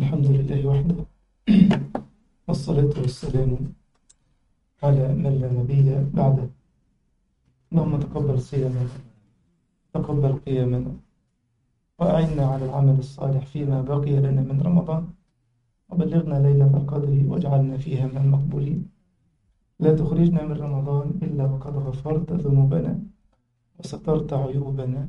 الحمد لله وحده والصلاة والسلام على من لا نبي بعده اللهم تقبل صيامنا تقبل قيامنا وأعنا على العمل الصالح فيما بقي لنا من رمضان وبلغنا ليلة القدر واجعلنا فيها من المقبولين لا تخرجنا من رمضان إلا وقد غفرت ذنوبنا وسترت عيوبنا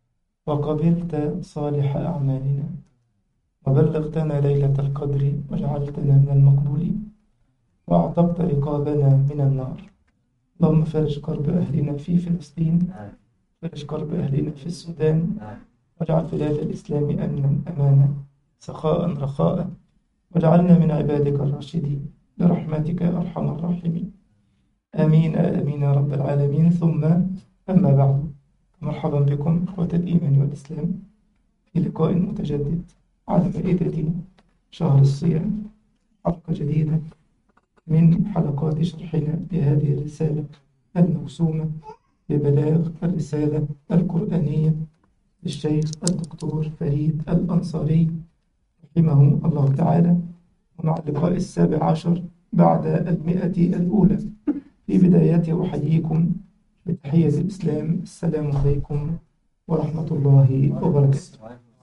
وقبلت صالح أعمالنا وبلغتنا ليلة القدر وجعلتنا من المقبولين وأعتقت رقابنا من النار اللهم فرج كرب أهلنا في فلسطين فرج كرب أهلنا في السودان واجعل بلاد الإسلام أمنا أمانا سخاء رخاء واجعلنا من عبادك الراشدين برحمتك يا أرحم الراحمين آمين آمين يا رب العالمين ثم أما بعد مرحبا بكم إخوة الإيمان والإسلام في لقاء متجدد على مائدة شهر الصيام حلقة جديدة من حلقات شرحنا لهذه الرسالة الموسومة ببلاغ الرسالة القرآنية للشيخ الدكتور فريد الأنصاري رحمه الله تعالى ومع اللقاء السابع عشر بعد المئة الأولى في بدايته أحييكم بتحية الإسلام السلام عليكم ورحمة الله وبركاته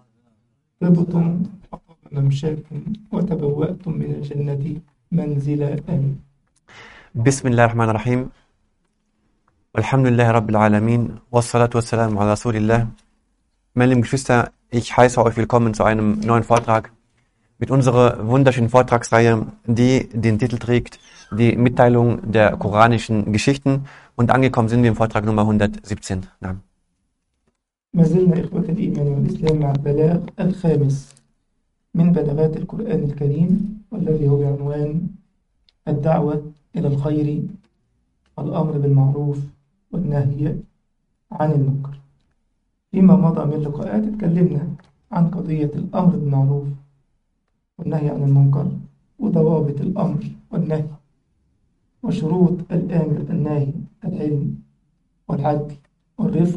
طبتم وطاب ممشاكم وتبوأتم من الجنة منزلا آمين بسم الله الرحمن الرحيم والحمد لله Rabbil Alamin wassalatu wassalamu ala Rasulillah Meine lieben Geschwister, ich heiße euch willkommen zu einem neuen Vortrag mit unserer wunderschönen Vortragsreihe, die den Titel trägt Die Mitteilung der koranischen Geschichten und angekommen sind wir im Vortrag Nummer 117. نعم. ما زلنا إخوة الإيمان والإسلام مع البلاغ الخامس من بلاغات القرآن الكريم والذي هو بعنوان الدعوة إلى الخير والأمر بالمعروف والنهي عن المنكر فيما مضى من لقاءات اتكلمنا عن قضية الأمر بالمعروف والنهي عن المنكر وضوابط الأمر والنهي وشروط الآمر الناهي العلم والعدل والرفق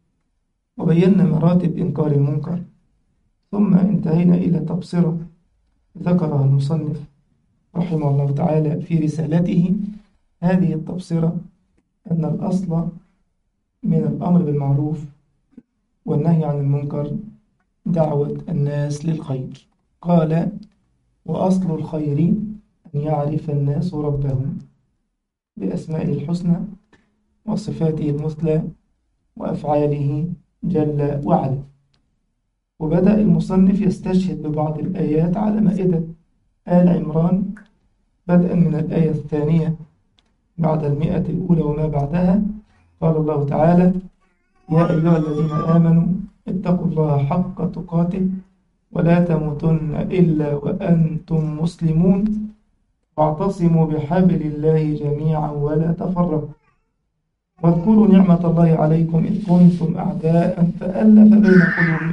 وبينا مراتب إنكار المنكر ثم انتهينا إلى تبصرة ذكرها المصنف رحمه الله تعالى في رسالته هذه التبصرة أن الأصل من الأمر بالمعروف والنهي عن المنكر دعوة الناس للخير قال وأصل الخير أن يعرف الناس ربهم بأسمائه الحسنى وصفاته المثلى وأفعاله جل وعلا وبدأ المصنف يستشهد ببعض الآيات على مائدة آل عمران بدءا من الآية الثانية بعد المئة الأولى وما بعدها قال الله تعالى يا أيها الذين آمنوا اتقوا الله حق تقاته ولا تموتن إلا وأنتم مسلمون واعتصموا بحبل الله جميعا ولا تفرقوا واذكروا نعمة الله عليكم إذ كنتم أعداء فألف بين قلوبكم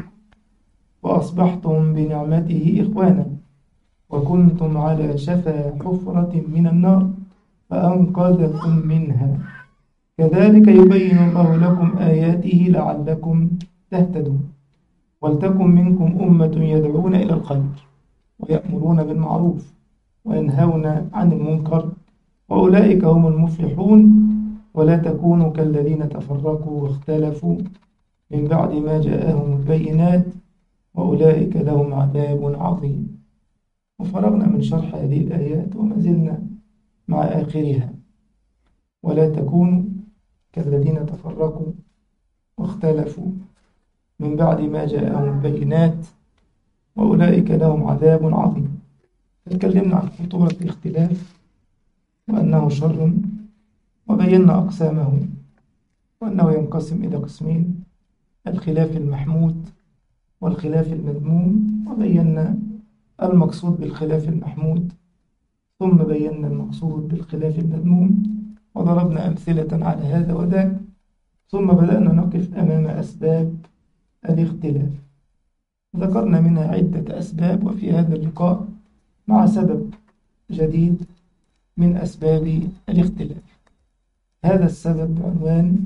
وأصبحتم بنعمته إخوانا وكنتم على شفا حفرة من النار فأنقذكم منها كذلك يبين الله لكم آياته لعلكم تهتدون ولتكن منكم أمة يدعون إلى الخير ويأمرون بالمعروف وينهون عن المنكر وأولئك هم المفلحون ولا تكونوا كالذين تفرقوا واختلفوا من بعد ما جاءهم البينات وأولئك لهم عذاب عظيم وفرغنا من شرح هذه الآيات وما زلنا مع آخرها ولا تكونوا كالذين تفرقوا واختلفوا من بعد ما جاءهم البينات وأولئك لهم عذاب عظيم تكلمنا عن خطورة الاختلاف وأنه شر وبينا أقسامه وأنه ينقسم إلى قسمين الخلاف المحمود والخلاف المذموم وبينا المقصود بالخلاف المحمود ثم بينا المقصود بالخلاف المذموم وضربنا أمثلة على هذا وذاك ثم بدأنا نقف أمام أسباب الاختلاف ذكرنا منها عدة أسباب وفي هذا اللقاء مع سبب جديد من أسباب الاختلاف هذا السبب بعنوان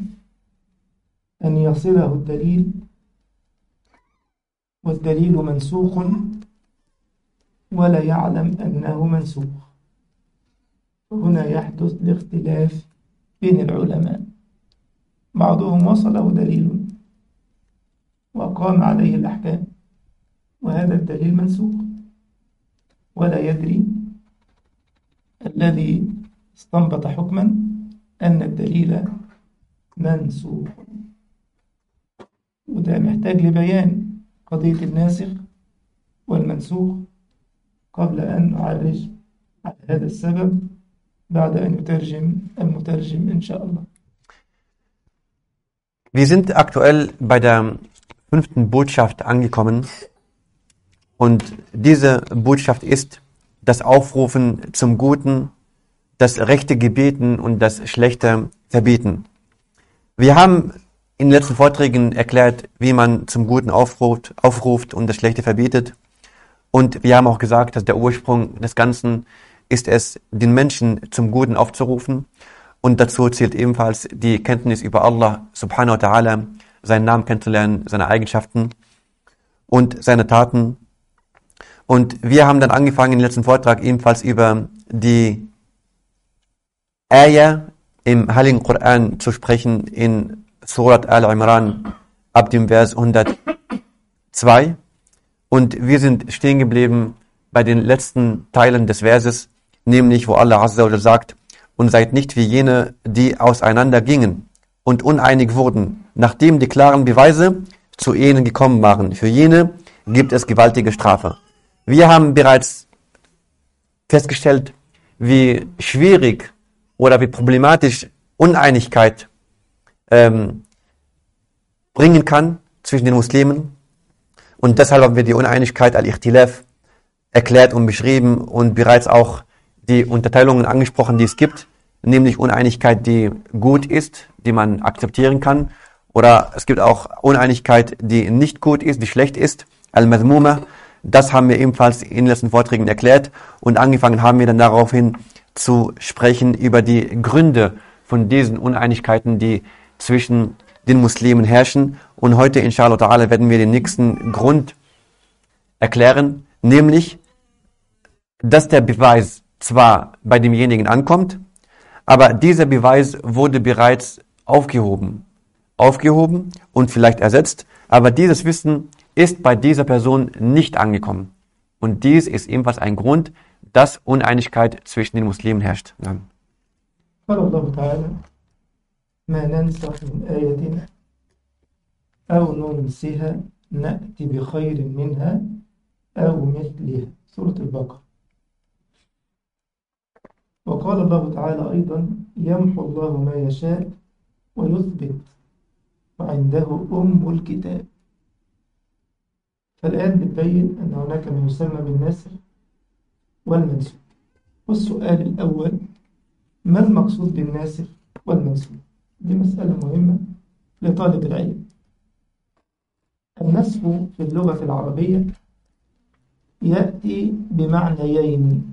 أن يصله الدليل والدليل منسوخ ولا يعلم أنه منسوخ هنا يحدث الاختلاف بين العلماء بعضهم وصله دليل وقام عليه الأحكام وهذا الدليل منسوخ ولا يدري الذي استنبط حكما أن الدليل منسوخ وده محتاج لبيان قضية الناسخ والمنسوخ قبل أن نعرج على هذا السبب بعد أن يترجم المترجم إن شاء الله Wir sind aktuell bei der fünften Botschaft angekommen und diese Botschaft ist das Aufrufen zum Guten, das rechte Gebeten und das schlechte Verbieten. Wir haben in den letzten Vorträgen erklärt, wie man zum Guten aufruft, aufruft und das Schlechte verbietet. Und wir haben auch gesagt, dass der Ursprung des Ganzen ist es, den Menschen zum Guten aufzurufen. Und dazu zählt ebenfalls die Kenntnis über Allah subhanahu wa ta'ala, seinen Namen kennenzulernen, seine Eigenschaften und seine Taten. Und wir haben dann angefangen, im letzten Vortrag ebenfalls über die Ayah im Heiligen Koran zu sprechen in Surat Al-Imran ab dem Vers 102. Und wir sind stehen geblieben bei den letzten Teilen des Verses, nämlich wo Allah Azza wa Jalla sagt, und seid nicht wie jene, die auseinander gingen und uneinig wurden, nachdem die klaren Beweise zu ihnen gekommen waren. Für jene gibt es gewaltige Strafe. Wir haben bereits festgestellt, wie schwierig oder wie problematisch Uneinigkeit ähm, bringen kann zwischen den Muslimen. Und deshalb haben wir die Uneinigkeit al-Ikhtilaf erklärt und beschrieben und bereits auch die Unterteilungen angesprochen, die es gibt, nämlich Uneinigkeit, die gut ist, die man akzeptieren kann, oder es gibt auch Uneinigkeit, die nicht gut ist, die schlecht ist, al-Madmuma. Das haben wir ebenfalls in den letzten Vorträgen erklärt und angefangen haben wir dann daraufhin zu sprechen über die Gründe von diesen Uneinigkeiten, die zwischen den Muslimen herrschen. Und heute, inshallah ta'ala, werden wir den nächsten Grund erklären, nämlich, dass der Beweis zwar bei demjenigen ankommt, aber dieser Beweis wurde bereits aufgehoben. Aufgehoben und vielleicht ersetzt, aber dieses Wissen ist bei dieser Person nicht angekommen. Und dies ist ebenfalls ein Grund, dass Uneinigkeit zwischen den Muslimen herrscht. Ja. قال الله تعالى ما ننسخ من آية أو ننسها نأتي بخير منها أو مثلها سورة البقرة وقال الله تعالى أيضا يمحو الله ما يشاء ويثبت وعنده أم الكتاب فالآن بتبين أن هناك ما يسمى بالنسخ والمنسوخ والسؤال الأول ما المقصود بالناسخ والمنسوخ دي مسألة مهمة لطالب العلم النسخ في اللغة العربية يأتي بمعنيين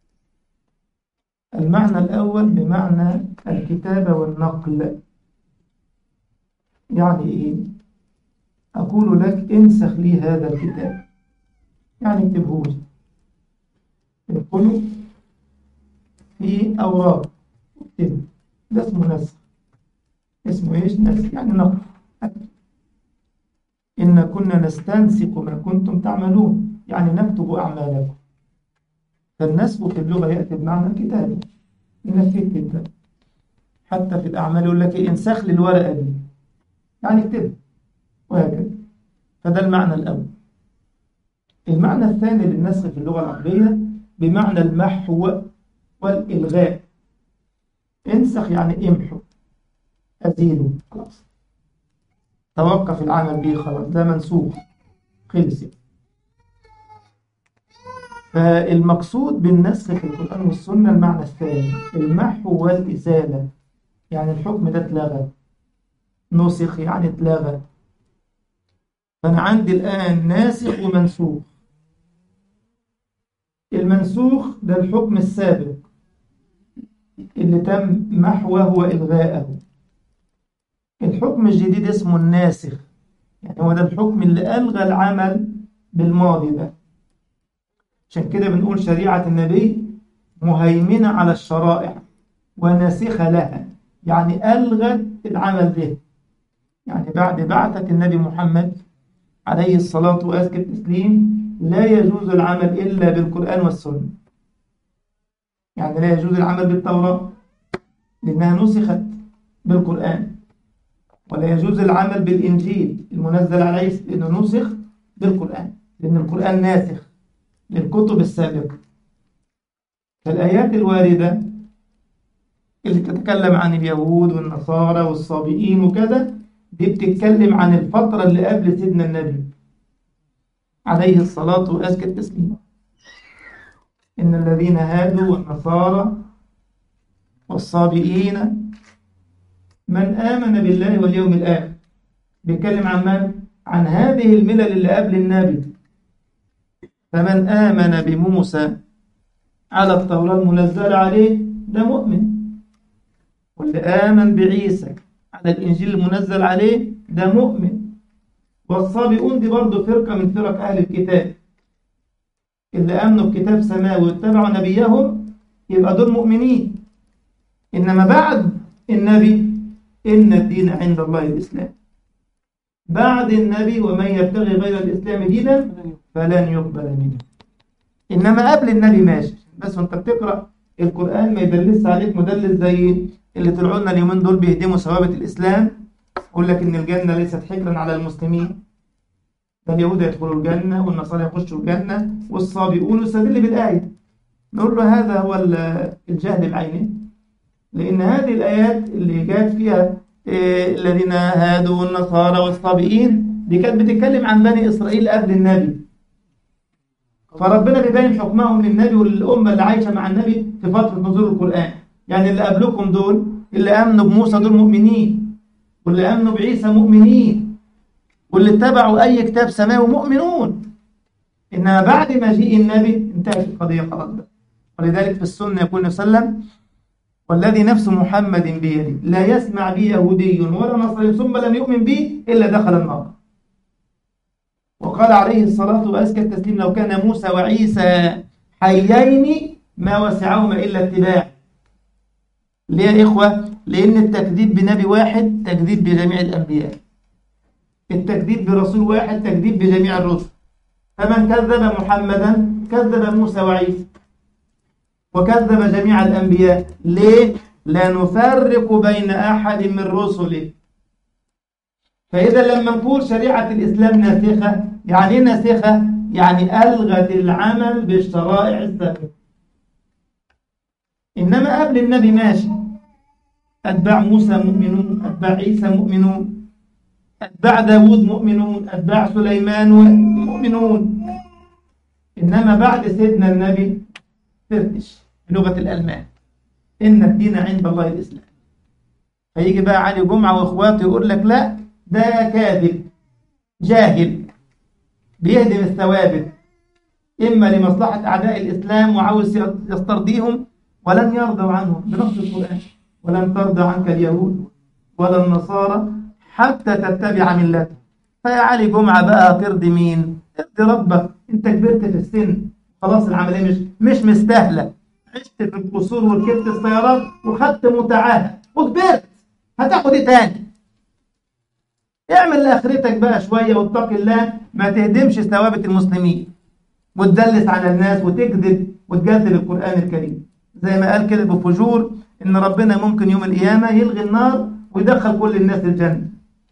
المعنى الأول بمعنى الكتابة والنقل يعني إيه؟ أقول لك انسخ لي هذا الكتاب يعني اكتبه لي انقله في أوراق اكتبه ده اسمه نسخ اسمه إيش؟ نسخ يعني نقل إن كنا نستنسخ ما كنتم تعملون يعني نكتب أعمالكم فالنسخ في اللغة يأتي بمعنى الكتابة إنك تكتب ده حتى في الأعمال يقول لك إيه انسخ لي الورقة دي يعني اكتبها وهكذا فده المعنى الأول المعنى الثاني للنسخ في اللغة العربية بمعنى المحو والإلغاء انسخ يعني امحو أزيله خلاص توقف العمل به خلاص ده منسوخ خلص فالمقصود بالنسخ في القرآن والسنة المعنى الثاني المحو والإزالة يعني الحكم ده اتلغى نسخ يعني اتلغى فأنا عندي الآن ناسخ ومنسوخ المنسوخ ده الحكم السابق اللي تم محوه وإلغاءه الحكم الجديد اسمه الناسخ يعني هو ده الحكم اللي ألغى العمل بالماضي ده عشان كده بنقول شريعة النبي مهيمنة على الشرائع وناسخة لها يعني ألغت العمل به يعني بعد بعثة النبي محمد عليه الصلاة وأزكى التسليم لا يجوز العمل إلا بالقرآن والسنة يعني لا يجوز العمل بالتوراة لأنها نسخت بالقرآن ولا يجوز العمل بالإنجيل المنزل على عيسى لأنه نسخ بالقرآن لأن القرآن ناسخ للكتب السابقة فالآيات الواردة اللي تتكلم عن اليهود والنصارى والصابئين وكذا دي بتتكلم عن الفترة اللي قبل سيدنا النبي عليه الصلاة وأزكى التسليم إن الذين هادوا والنصارى والصابئين من آمن بالله واليوم الآخر بيتكلم عن من؟ عن هذه الملل اللي قبل النبي فمن آمن بموسى على التوراة المنزلة عليه ده مؤمن واللي آمن بعيسى على الإنجيل المنزل عليه ده مؤمن والصابئون دي برضه فرقة من فرق أهل الكتاب اللي آمنوا بكتاب سماوي واتبعوا نبيهم يبقى دول مؤمنين إنما بعد النبي إن الدين عند الله الإسلام بعد النبي ومن يبتغي غير الإسلام دينا فلن يقبل منه إنما قبل النبي ماشي بس وانت بتقرأ القرآن ما يدلس عليك مدلس زي اللي طلعوا لنا اليومين دول بيهدموا ثوابت الإسلام يقول لك إن الجنة ليست حكرا على المسلمين ده اليهود يدخلوا الجنة والنصارى يخشوا الجنة والصابئون يستدل بالآية نقول له هذا هو الجهل بعينه لأن هذه الآيات اللي جات فيها إيه الذين هادوا والنصارى والصابئين دي كانت بتتكلم عن بني إسرائيل قبل النبي فربنا بيبين حكمهم للنبي وللأمة اللي عايشة مع النبي في فترة نزول القرآن يعني اللي قبلكم دول اللي آمنوا بموسى دول مؤمنين واللي آمنوا بعيسى مؤمنين واللي اتبعوا أي كتاب سماوي مؤمنون إنما بعد مجيء النبي انتهت القضية خلاص بقى ولذلك في السنة يقول صلى الله عليه وسلم والذي نفس محمد بيده لا يسمع بي يهودي ولا نصري ثم لم يؤمن بي إلا دخل النار وقال عليه الصلاة وأزكى التسليم لو كان موسى وعيسى حيين ما وسعهما إلا اتباع ليه يا إخوة؟ لأن التكذيب بنبي واحد تكذيب بجميع الأنبياء التكذيب برسول واحد تكذيب بجميع الرسل فمن كذب محمدا كذب موسى وعيسى وكذب جميع الأنبياء ليه؟ لا نفرق بين أحد من رسله فإذا لما نقول شريعة الإسلام ناسخة يعني إيه ناسخة؟ يعني ألغت العمل بالشرائع السابقة إنما قبل النبي ماشي أتباع موسى مؤمنون أتباع عيسى مؤمنون أتباع داود مؤمنون أتباع سليمان مؤمنون إنما بعد سيدنا النبي فرتش بلغة الألمان إن الدين عند الله الإسلام فيجي بقى علي جمعة وإخواته يقول لك لا ده كاذب جاهل بيهدم الثوابت إما لمصلحة أعداء الإسلام وعاوز يسترضيهم ولن يرضوا عنه بنص القرآن ولن ترضى عنك اليهود ولا النصارى حتى تتبع ملته فيا علي جمعة بقى ترضي مين ترضي ربك انت كبرت في السن خلاص العملية مش مش مستاهلة عشت في القصور وركبت السيارات وخدت متعاهد وكبرت هتاخد ايه تاني اعمل لاخرتك بقى شوية واتق الله ما تهدمش ثوابت المسلمين وتدلس على الناس وتكذب وتجذب القرآن الكريم زي ما قال كده بفجور ان ربنا ممكن يوم القيامة يلغي النار ويدخل كل الناس الجنة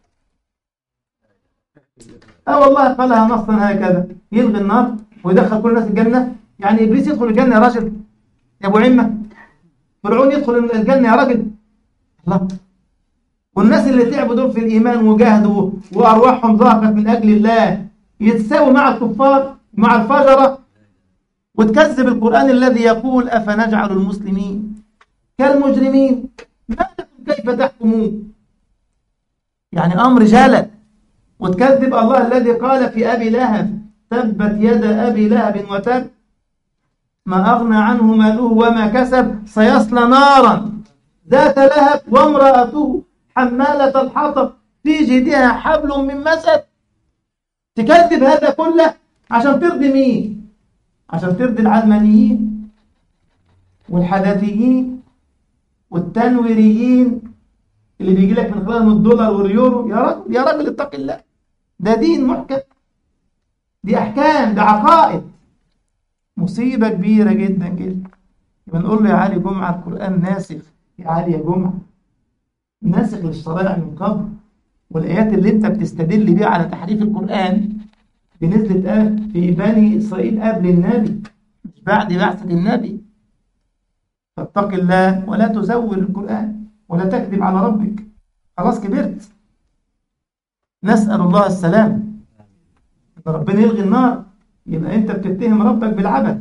اه والله قالها نصا هكذا يلغي النار ويدخل كل الناس الجنة يعني ابليس يدخل الجنة يا راجل يا ابو عمة فرعون يدخل الجنة يا راجل الله والناس اللي تعبوا دول في الإيمان وجاهدوا وأرواحهم ضاقت من أجل الله يتساووا مع الكفار مع الفجرة وتكذب القرآن الذي يقول أفنجعل المسلمين كالمجرمين ما لكم كيف تحكمون يعني أمر جلل وتكذب الله الذي قال في أبي لهب تبت يد أبي لهب وتب ما أغنى عنه ماله وما كسب سيصلى نارا ذات لهب وامرأته حمالة الحطب في جيدها حبل من مسد تكذب هذا كله عشان ترضي مين عشان ترضي العلمانيين والحداثيين والتنويريين اللي بيجي لك من خلالهم الدولار واليورو يا راجل يا راجل اتق الله ده دين محكم دي احكام ده عقائد مصيبه كبيره جدا جدا يبقى نقول له يا علي جمعه القران ناسخ يا علي يا جمعه ناسخ للشرائع من قبل والايات اللي انت بتستدل بيها على تحريف القران دي نزلت آه في بني اسرائيل قبل النبي مش بعد بعثه النبي فاتق الله ولا تزور القران ولا تكذب على ربك خلاص كبرت نسأل الله السلام ان ربنا يلغي النار يبقى انت بتتهم ربك بالعبث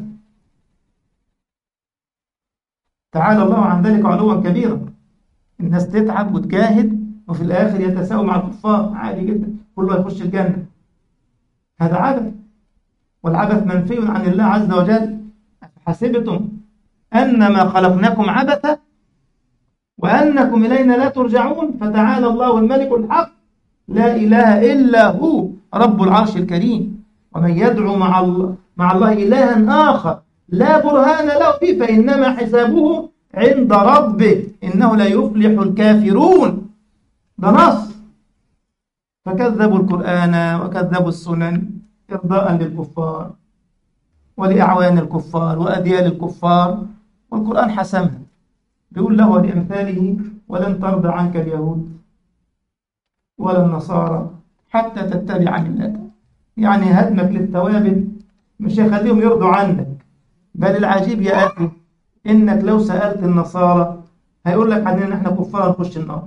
تعالى الله عن ذلك علوا كبيرا الناس تتعب وتجاهد وفي الاخر يتساووا مع الكفار عادي جدا كله يخش الجنه هذا عبث والعبث منفي عن الله عز وجل حسبتم انما خلقناكم عبثا وانكم الينا لا ترجعون فتعالى الله الملك الحق لا إله إلا هو رب العرش الكريم ومن يدعو مع الله مع الله إلها آخر لا برهان له فيه فإنما حسابه عند ربه إنه لا يفلح الكافرون ده نص فكذبوا القرآن وكذبوا السنن إرضاء للكفار ولأعوان الكفار وأذيال الكفار والقرآن حسمها بيقول له لأمثاله ولن ترضى عنك اليهود ولا النصارى حتى تتبع ملتهم يعني هدمك للثوابت مش هيخليهم يرضوا عنك بل العجيب يا أخي إنك لو سألت النصارى هيقول لك عننا إحنا كفار نخش النار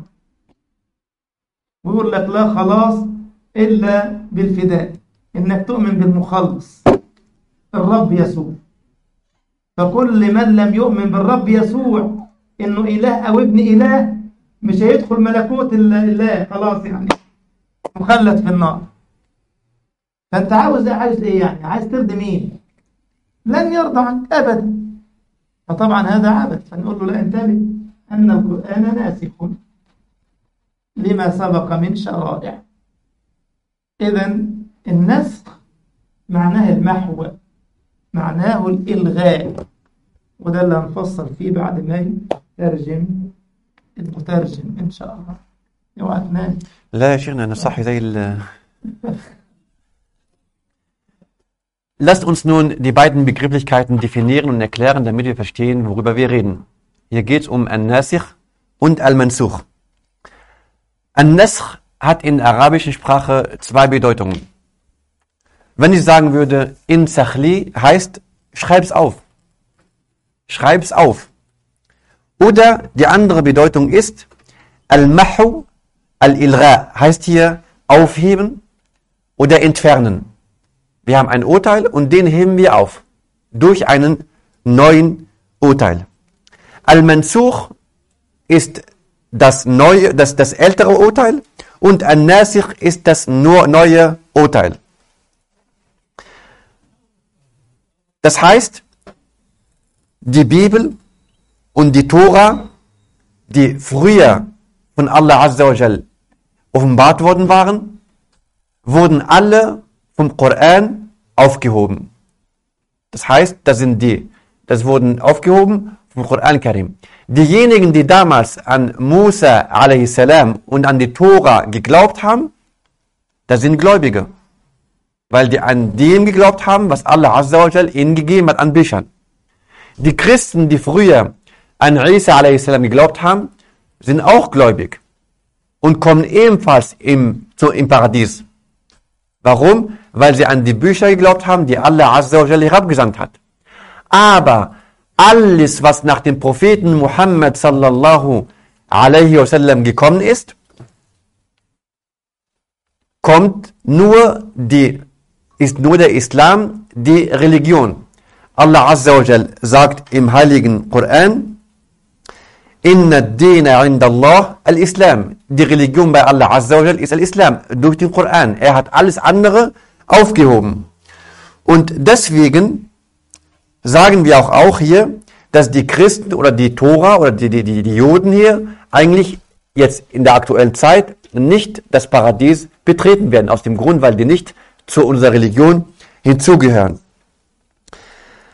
ويقول لك لا خلاص إلا بالفداء إنك تؤمن بالمخلص الرب يسوع فكل من لم يؤمن بالرب يسوع إنه إله أو ابن إله مش هيدخل ملكوت الله خلاص يعني مخلد في النار فانت عاوز عايز ايه يعني عايز ترضي مين لن يرضى عنك ابدا فطبعا هذا عبث فنقول له لا انتبه ان القران ناسخ لما سبق من شرائع اذا النسخ معناه المحو معناه الالغاء وده اللي هنفصل فيه بعد ما يترجم المترجم إن شاء الله اوعى تنام لا يا شيخنا أنا صحي زي ال Lasst uns nun die beiden Begrifflichkeiten definieren und erklären, damit wir verstehen, worüber wir reden. Hier geht es um An-Nasikh und Al-Mansukh. An-Nasikh hat in der arabischen Sprache zwei Bedeutungen. Wenn ich sagen würde, in Sachli heißt, schreib's auf. Schreib's auf. Oder die andere Bedeutung ist, Al-Mahu, Al-Ilgha, heißt hier aufheben oder entfernen. Wir haben ein Urteil und den heben wir auf. Durch einen neuen Urteil. Al-Mansukh ist das neue, das, das ältere Urteil und Al-Nasikh ist das nur neue Urteil. Das heißt, die Bibel und die Tora, die früher von Allah Azza wa Jal offenbart worden waren, wurden alle vom Koran aufgehoben. Das heißt, das sind die, das wurden aufgehoben vom Koran Karim. Diejenigen, die damals an Musa a.s. und an die Tora geglaubt haben, das sind Gläubige. Weil die an dem geglaubt haben, was Allah Azza wa Jal ihnen gegeben hat an Büchern. Die Christen, die früher an Isa a.s. geglaubt haben, sind auch gläubig und kommen ebenfalls im, zu, im Paradies. Warum? Weil sie an die Bücher geglaubt haben, die Allah Azza wa Jalla herabgesandt hat. Aber alles, was nach dem Propheten Muhammad sallallahu alaihi wasallam gekommen ist, kommt nur die, ist nur der Islam die Religion. Allah Azza wa Jal sagt im heiligen Koran, Inna Dina indallah al-Islam. Die Religion bei Allah Azza wa Jal ist al-Islam durch den Koran. Er hat alles andere aufgehoben. Und deswegen sagen wir auch, auch hier, dass die Christen oder die Tora oder die, die, die, die Juden hier eigentlich jetzt in der aktuellen Zeit nicht das Paradies betreten werden. Aus dem Grund, weil die nicht zu unserer Religion hinzugehören.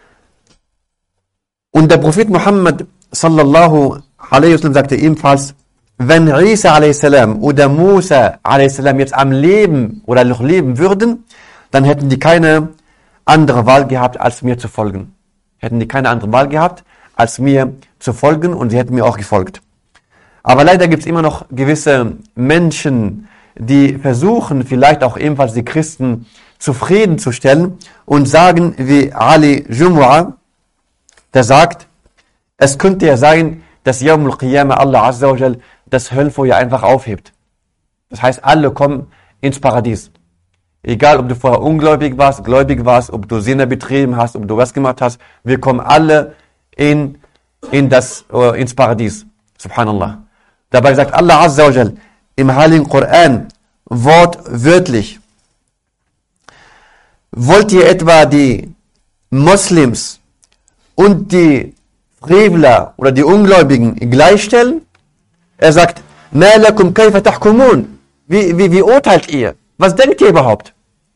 Und der Prophet Muhammad sallallahu alaihi wasallam sagte ebenfalls, wenn Isa a.s. oder Musa a.s. jetzt am Leben oder noch leben würden, dann hätten die keine andere Wahl gehabt, als mir zu folgen. Hätten die keine andere Wahl gehabt, als mir zu folgen und sie hätten mir auch gefolgt. Aber leider gibt es immer noch gewisse Menschen, die versuchen, vielleicht auch ebenfalls die Christen zufriedenzustellen und sagen, wie Ali Jumu'ah, der sagt, es könnte ja sein, dass Yawm al-Qiyamah Allah Azza wa Jal das Höllenfeuer einfach aufhebt. Das heißt, alle kommen ins Paradies. Egal, ob du vorher ungläubig warst, gläubig warst, ob du Sinne betrieben hast, ob du was gemacht hast, wir kommen alle in, in das, uh, ins Paradies. Subhanallah. Dabei sagt Allah Azza wa Jal im Heiligen Koran wortwörtlich, wollt ihr etwa die Moslems und die Frevler oder die Ungläubigen gleichstellen? Er sagt, Ma lakum kayfa tahkumun? Wie, wie, wie urteilt ihr? Was denkt ihr überhaupt?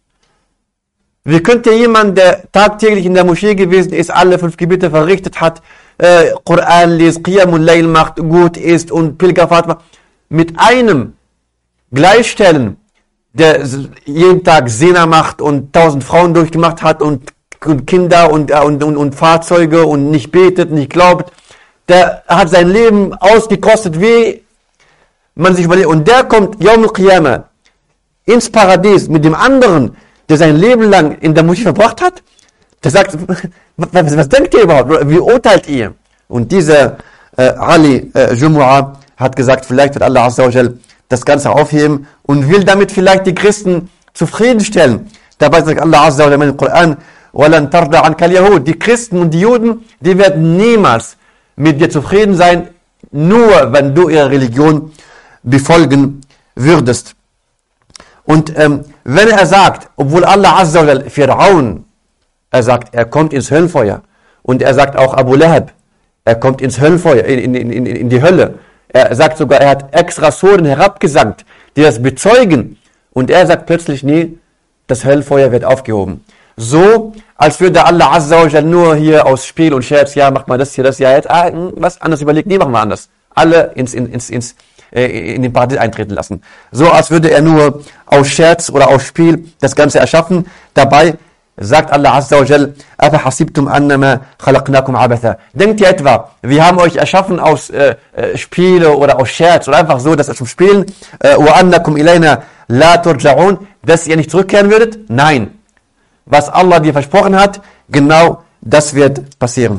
Wie könnte jemand, der tagtäglich in der Moschee gewesen ist, alle fünf Gebiete verrichtet hat, äh, Koran liest, Qiyamul Layl macht, gut ist und Pilgerfahrt macht, mit einem gleichstellen, der jeden Tag Sena macht und tausend Frauen durchgemacht hat und, und Kinder und, äh, und, und, und Fahrzeuge und nicht betet, nicht glaubt, der hat sein Leben ausgekostet, wie man sich überlegt. Und der kommt Yawm al-Qiyamah ins Paradies mit dem anderen, der sein Leben lang in der Moschee verbracht hat, der sagt, was, was denkt ihr überhaupt? Wie urteilt ihr? Und dieser äh, Ali äh, Jumu'ah hat gesagt, vielleicht wird Allah Azza wa Jal das Ganze aufheben und will damit vielleicht die Christen zufriedenstellen. Dabei sagt Allah Azza wa Jal im Koran, وَلَنْ تَرْضَ عَنْكَ الْيَهُودِ Die Christen und die Juden, die werden niemals mit dir zufrieden sein, nur wenn du ihre Religion befolgen würdest. Und ähm, wenn er sagt, obwohl Allah Azza wa Jal Fir'aun, er sagt, er kommt ins Höllenfeuer und er sagt auch Abu Lahab, er kommt ins Höllenfeuer, in, in, in, in die Hölle. Er sagt sogar, er hat extra Suren herabgesandt, die das bezeugen. Und er sagt plötzlich, nee, das Höllenfeuer wird aufgehoben. So, als würde Allah Azza wa Jal nur hier aus Spiel und Scherz, ja, mach mal das hier, das, ja, jetzt, ah, was anders überlegt, nee, machen wir anders. Alle ins, ins, ins, äh, in den Paradies eintreten lassen. So, als würde er nur aus Scherz oder aus Spiel das Ganze erschaffen. Dabei sagt Allah Azza wa Jal, أَفَحَسِبْتُمْ أَنَّمَا خَلَقْنَاكُمْ عَبَثًا Denkt ihr etwa, wir haben euch erschaffen aus äh, äh, Spiele oder aus Scherz oder einfach so, dass es zum Spielen, äh, وَأَنَّكُمْ إِلَيْنَا لَا تُرْجَعُونَ Dass ihr nicht zurückkehren würdet? Nein. Was Allah dir versprochen hat, genau das wird passieren.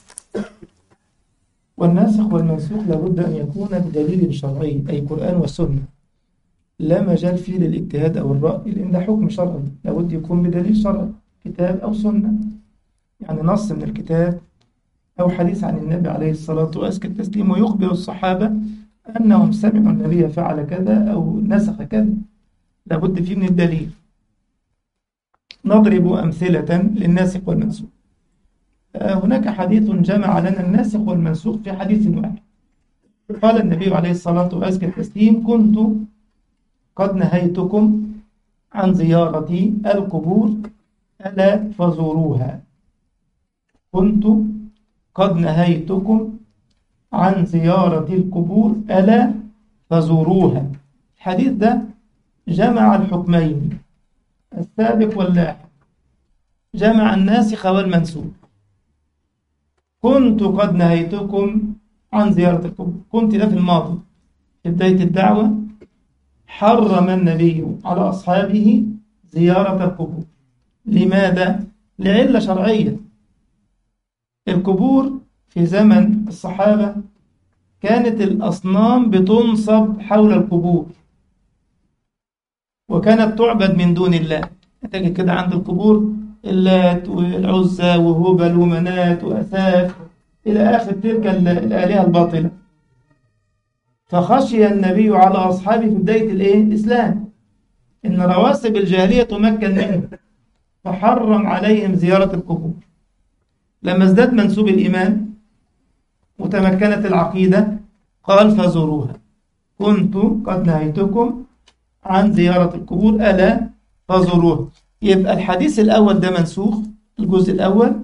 والناسخ والمنسوخ لابد أن يكون بدليل شرعي أي قرآن وسنة لا مجال فيه للاجتهاد أو الرأي لأن ده حكم شرعي لابد يكون بدليل شرعي كتاب أو سنة يعني نص من الكتاب أو حديث عن النبي عليه الصلاة وأزكى التسليم ويخبر الصحابة أنهم سمعوا النبي فعل كذا أو نسخ كذا لابد فيه من الدليل نضرب أمثلة للناسخ والمنسوخ هناك حديث جمع لنا الناسخ والمنسوخ في حديث واحد قال النبي عليه الصلاة وأزكى التسليم كنت قد نهيتكم عن زيارة القبور ألا فزوروها كنت قد نهيتكم عن زيارة القبور ألا فزوروها الحديث ده جمع الحكمين السابق واللاحق جمع الناسخ والمنسوخ كنت قد نهيتكم عن زيارة القبور كنت ده في الماضي في بداية الدعوة حرم النبي على أصحابه زيارة القبور لماذا؟ لعلة شرعية القبور في زمن الصحابة كانت الأصنام بتنصب حول القبور وكانت تعبد من دون الله تجد كده عند القبور اللات والعزى وهبل ومنات وأساف إلى آخر تلك الآلهة الباطلة فخشي النبي على أصحابه في بداية الإيه؟ الإسلام إن رواسب الجاهلية تمكن منه فحرم عليهم زيارة القبور لما ازداد منسوب الإيمان وتمكنت العقيدة قال فزوروها كنت قد نهيتكم عن زيارة القبور ألا فزوروها يبقى الحديث الأول ده منسوخ الجزء الأول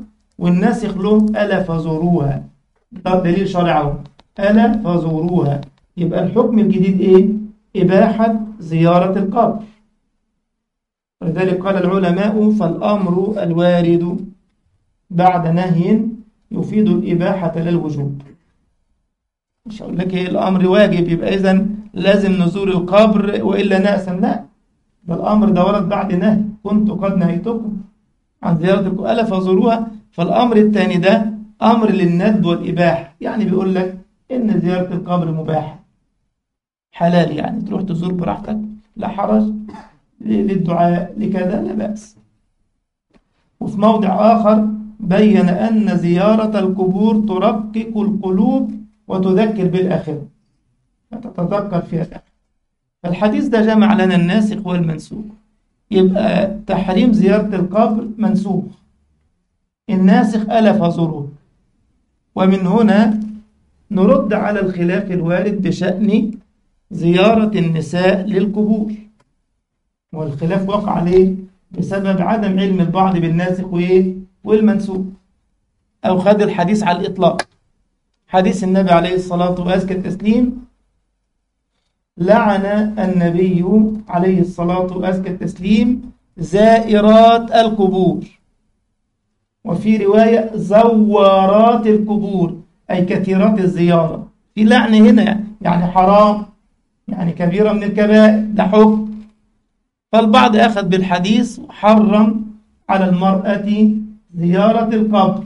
والناسخ له ألا فزوروها ده دليل شرعي اهو ألا فزوروها يبقى الحكم الجديد إيه؟ إباحة زيارة القبر ولذلك قال العلماء فالأمر الوارد بعد نهي يفيد الإباحة للوجوب مش هقول لك إيه الأمر واجب يبقى إذا لازم نزور القبر وإلا نأسم لا ده الأمر ده ورد بعد نهي كنت قد نهيتكم عن زيارة القبر ألا فزوروها فالأمر الثاني ده أمر للندب والإباحة يعني بيقول لك إن زيارة القبر مباحة حلال يعني تروح تزور براحتك لا حرج للدعاء لكذا لا بأس وفي موضع آخر بين أن زيارة القبور ترقق القلوب وتذكر بالآخرة فتتذكر فيها الآخرة فالحديث ده جمع لنا الناسخ والمنسوخ يبقى تحريم زيارة القبر منسوخ الناسخ ألا فزروه ومن هنا نرد على الخلاف الوارد بشأن زيارة النساء للقبور والخلاف وقع عليه بسبب عدم علم البعض بالناسخ وإيه والمنسوخ أو خد الحديث على الإطلاق حديث النبي عليه الصلاة وأزكى التسليم لعن النبي عليه الصلاة وأزكى التسليم زائرات القبور وفي رواية زوارات القبور أي كثيرات الزيارة في لعن هنا يعني حرام يعني كبيرة من الكبائر ده حكم فالبعض أخذ بالحديث وحرم على المرأة زيارة القبر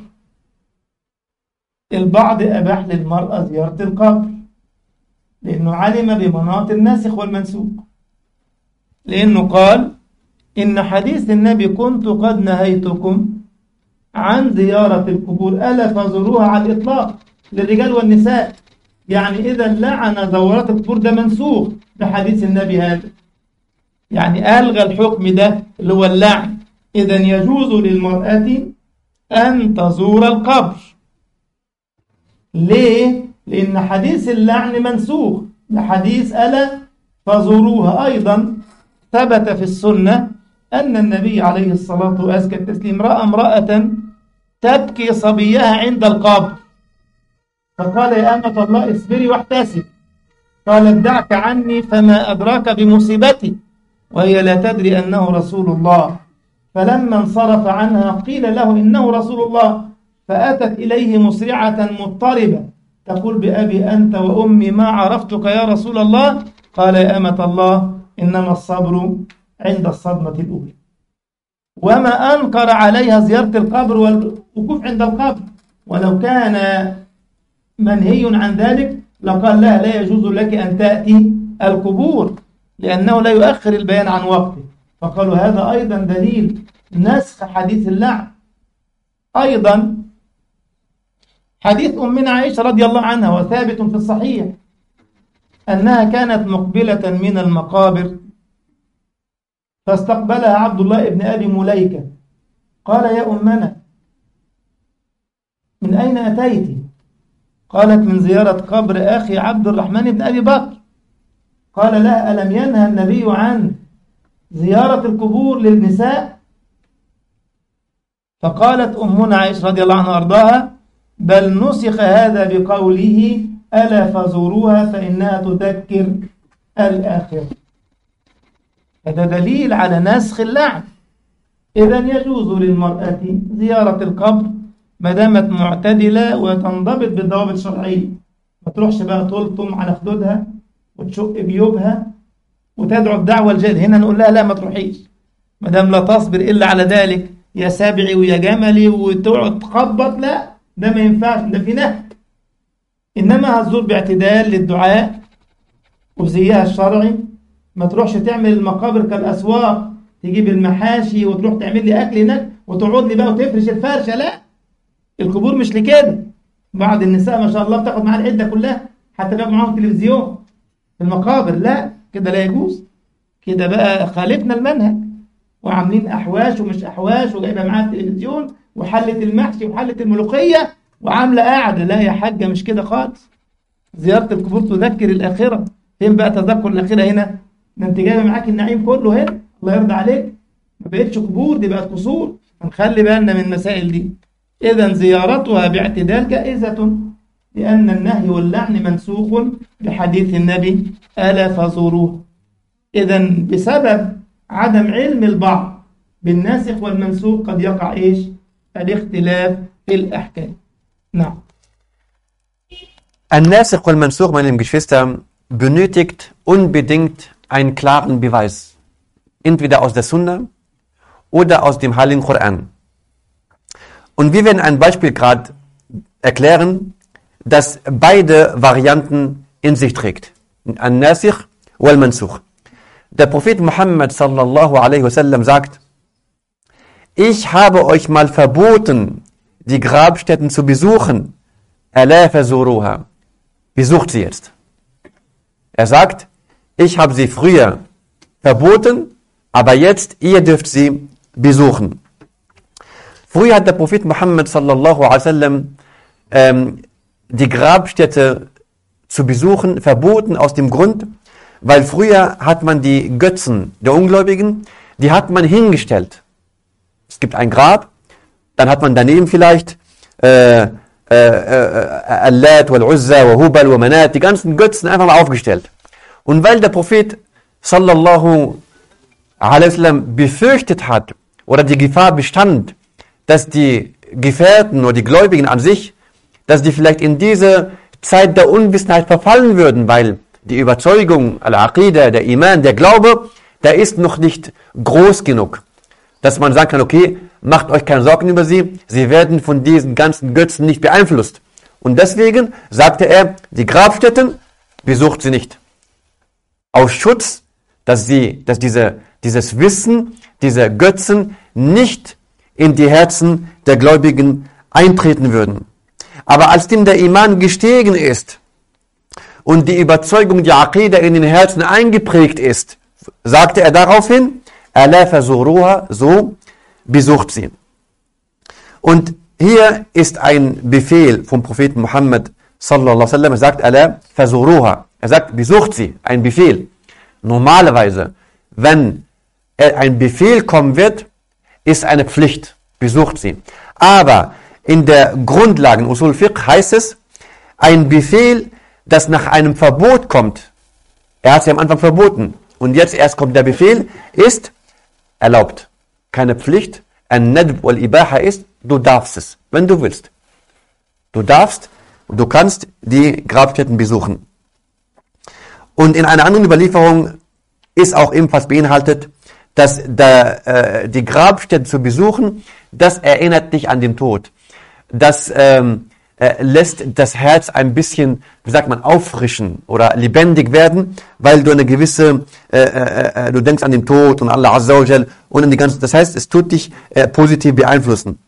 البعض أباح للمرأة زيارة القبر لأنه علم بمناط الناسخ والمنسوخ لأنه قال إن حديث النبي كنت قد نهيتكم عن زيارة القبور ألا فزوروها على الإطلاق للرجال والنساء يعني إذا لعن زوارات القبور ده منسوخ بحديث النبي هذا يعني ألغى الحكم ده اللي هو اللعن إذا يجوز للمرأة أن تزور القبر ليه؟ لأن حديث اللعن منسوخ لحديث ألا فزوروها أيضا ثبت في السنة أن النبي عليه الصلاة وأزكى التسليم رأى امرأة تبكي صبيها عند القبر فقال يا أمة الله اصبري واحتسب قالت دعك عني فما أدراك بمصيبتي وهي لا تدري أنه رسول الله فلما انصرف عنها قيل له إنه رسول الله فأتت إليه مسرعة مضطربة تقول بأبي أنت وأمي ما عرفتك يا رسول الله قال يا أمة الله إنما الصبر عند الصدمة الأولى وما أنكر عليها زيارة القبر والوقوف عند القبر ولو كان منهي عن ذلك لقال لها لا يجوز لك أن تأتي القبور لأنه لا يؤخر البيان عن وقته فقالوا هذا أيضا دليل نسخ حديث اللعن أيضا حديث أمنا عائشة رضي الله عنها وثابت في الصحيح أنها كانت مقبلة من المقابر فاستقبلها عبد الله بن أبي مليكة قال يا أمنا من أين أتيت قالت من زيارة قبر أخي عبد الرحمن بن أبي بكر قال لها ألم ينهى النبي عن زيارة القبور للنساء فقالت أمنا عائشة رضي الله عنها وأرضاها بل نسخ هذا بقوله ألا فزوروها فإنها تذكر الآخرة هذا دليل على نسخ اللعن إذا يجوز للمرأة زيارة القبر ما دامت معتدلة وتنضبط بالضوابط الشرعية ما تروحش بقى تلطم على خدودها وتشق جيوبها وتدعو الدعوة الجاد هنا نقول لها لا ما تروحيش ما دام لا تصبر إلا على ذلك يا سابعي ويا جملي وتقعد تخبط لا ده ما ينفعش ده في نهي إنما هتزور باعتدال للدعاء وبزيها الشرعي ما تروحش تعمل المقابر كالأسواق تجيب المحاشي وتروح تعمل لي أكل هناك وتقعد لي بقى وتفرش الفرشة لا القبور مش لكده بعض النساء ما شاء الله بتاخد معاها العدة كلها حتى بقى معاهم تلفزيون في المقابر لا كده لا يجوز كده بقى خالفنا المنهج وعاملين أحواش ومش أحواش وجايبة معاها التلفزيون وحلة المحشي وحلة الملوخية وعاملة قاعدة لا يا حاجة مش كده خالص زيارة القبور تذكر الآخرة فين بقى تذكر الآخرة هنا ده انت جايبة معاك النعيم كله هنا الله يرضى عليك ما بقتش قبور دي بقت قصور هنخلي بالنا من المسائل دي إذا زيارتها باعتدال جائزة لأن النهي واللعن منسوخ بحديث النبي ألا فزوروه إذا بسبب عدم علم البعض بالناسخ والمنسوخ قد يقع إيش الاختلاف في الأحكام نعم Ein Nasikh wal Mansukh, meine lieben Geschwister, benötigt unbedingt einen klaren Beweis. Entweder aus der Sunna oder aus dem Heiligen Koran. Und wir werden ein Beispiel gerade erklären, das beide Varianten in sich trägt. Ein Nasikh wal Mansukh. Der Prophet Muhammad sallallahu alaihi wasallam sagt, ich habe euch mal verboten, die Grabstätten zu besuchen. Ala fazuruha. Besucht sie jetzt. Er sagt, ich habe sie früher verboten, aber jetzt ihr dürft sie besuchen. Früher hat der Prophet Muhammad sallallahu alaihi wasallam ähm, die Grabstätte zu besuchen verboten aus dem Grund, weil früher hat man die Götzen der Ungläubigen, die hat man hingestellt. Es gibt ein Grab, dann hat man daneben vielleicht äh, äh, äh, Allat, wal Uzza, wa Hubal, wa Manat, die ganzen Götzen einfach mal aufgestellt. Und weil der Prophet sallallahu alaihi wasallam befürchtet hat oder die Gefahr bestand, dass die Gefährten oder die Gläubigen an sich, dass die vielleicht in diese Zeit der Unwissenheit verfallen würden, weil die Überzeugung, Al-Aqidah, der Iman, der Glaube, der ist noch nicht groß genug, dass man sagen kann, okay, macht euch keine Sorgen über sie, sie werden von diesen ganzen Götzen nicht beeinflusst. Und deswegen sagte er, die Grabstätten besucht sie nicht. Aus Schutz, dass sie, dass diese, dieses Wissen, diese Götzen nicht in die Herzen der Gläubigen eintreten würden. Aber als dem der Iman gestiegen ist und die Überzeugung, die Aqidah in den Herzen eingeprägt ist, sagte er daraufhin, Ala fazuruha, so besucht sie. Und hier ist ein Befehl vom Propheten Muhammad sallallahu alaihi wasallam. Er sagt, Ala fazuruha. Er sagt, besucht sie. Ein Befehl. Normalerweise, wenn ein Befehl kommen wird, ist eine Pflicht. Besucht sie. Aber in der Grundlagen Usul Fiqh heißt es, ein Befehl, das nach einem Verbot kommt. Er hat es ja am Anfang verboten. Und jetzt erst kommt der Befehl, ist erlaubt. Keine Pflicht. Ein Nadb wal Ibaha ist, du darfst es, wenn du willst. Du darfst und du kannst die Grabstätten besuchen. Und in einer anderen Überlieferung ist auch ebenfalls beinhaltet, dass der, äh, die Grabstätten zu besuchen, das erinnert dich an den Tod. Das ähm, äh, lässt das Herz ein bisschen, wie sagt man, auffrischen oder lebendig werden, weil du eine gewisse, äh, äh, äh, du denkst an den Tod und Allah Azza wa Jal und an die ganze, das heißt, es tut dich äh, positiv beeinflussen.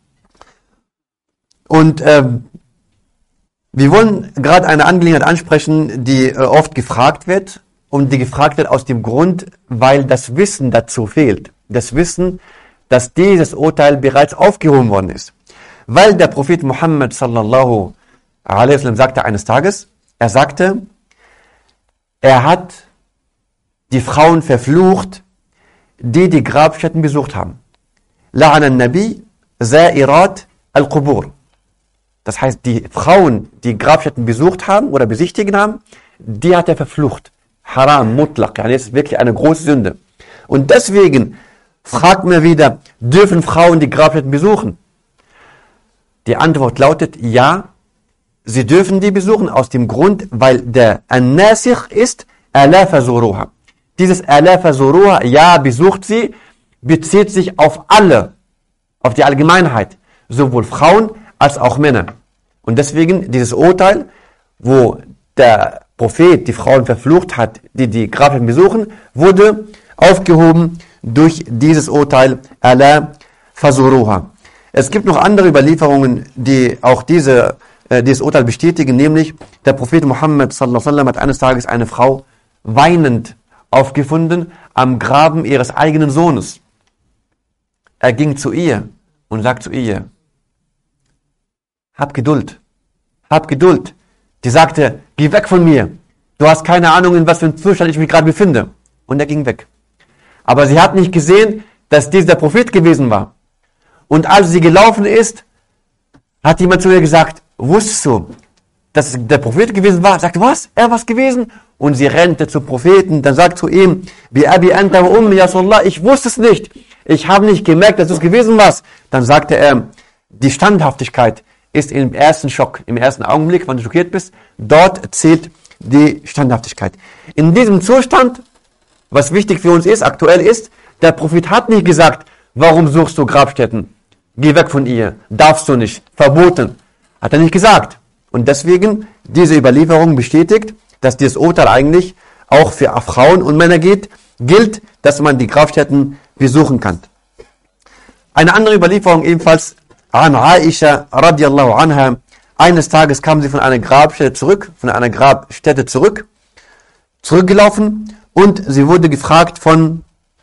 Und ähm, wir wollen gerade eine Angelegenheit ansprechen, die äh, oft gefragt wird und die gefragt wird aus dem Grund, weil das Wissen dazu fehlt. Das Wissen, dass dieses Urteil bereits aufgehoben worden ist. Weil der Prophet Muhammad sallallahu alaihi wasallam sagte eines Tages, er sagte, er hat die Frauen verflucht, die die Grabstätten besucht haben. La'ana Nabi Za'irat al-Qubur. Das heißt, die Frauen, die Grabstätten besucht haben oder besichtigen haben, die hat er verflucht. Haram, mutlaq. Yani das ist wirklich eine große Sünde. Und deswegen fragt man wieder, dürfen Frauen die Grabstätten besuchen? Die Antwort lautet ja, sie dürfen die besuchen aus dem Grund, weil der An-Nasikh ist Ala fazuruha. Dieses Ala fazuruha, ja, besucht sie, bezieht sich auf alle, auf die Allgemeinheit, sowohl Frauen als auch Männer. Und deswegen dieses Urteil, wo der Prophet die Frauen verflucht hat, die die Grabstätten besuchen, wurde aufgehoben durch dieses Urteil Ala fazuruha. Es gibt noch andere Überlieferungen, die auch diese, äh, dieses Urteil bestätigen, nämlich der Prophet Muhammad sallallahu alaihi wasallam hat eines Tages eine Frau weinend aufgefunden am Graben ihres eigenen Sohnes. Er ging zu ihr und sagt zu ihr, hab Geduld, hab Geduld. Die sagte, geh weg von mir, du hast keine Ahnung, in was für einem Zustand ich mich gerade befinde. Und er ging weg. Aber sie hat nicht gesehen, dass dies der Prophet gewesen war. Und als sie gelaufen ist, hat jemand zu ihr gesagt, wusstest du, dass es der Prophet gewesen war? Sagte, was? Er war es gewesen? Und sie rennte zum Propheten, dann sagt zu ihm, Bi Abi anta wa ummi, ya Rasulallah, ich wusste es nicht. Ich habe nicht gemerkt, dass du es gewesen warst. Dann sagte er, die Standhaftigkeit ist im ersten Schock, im ersten Augenblick, wenn du schockiert bist, dort zählt die Standhaftigkeit. In diesem Zustand, was wichtig für uns ist, aktuell ist, der Prophet hat nicht gesagt, warum suchst du Grabstätten? Geh weg von ihr, darfst du nicht, verboten. Hat er nicht gesagt. Und deswegen, diese Überlieferung bestätigt, dass dieses Urteil eigentlich auch für Frauen und Männer geht, gilt, dass man die Grabstätten besuchen kann. Eine andere Überlieferung ebenfalls an Aisha radiallahu anha. Eines Tages kam sie von einer Grabstätte zurück, von einer Grabstätte zurück, zurückgelaufen und sie wurde gefragt von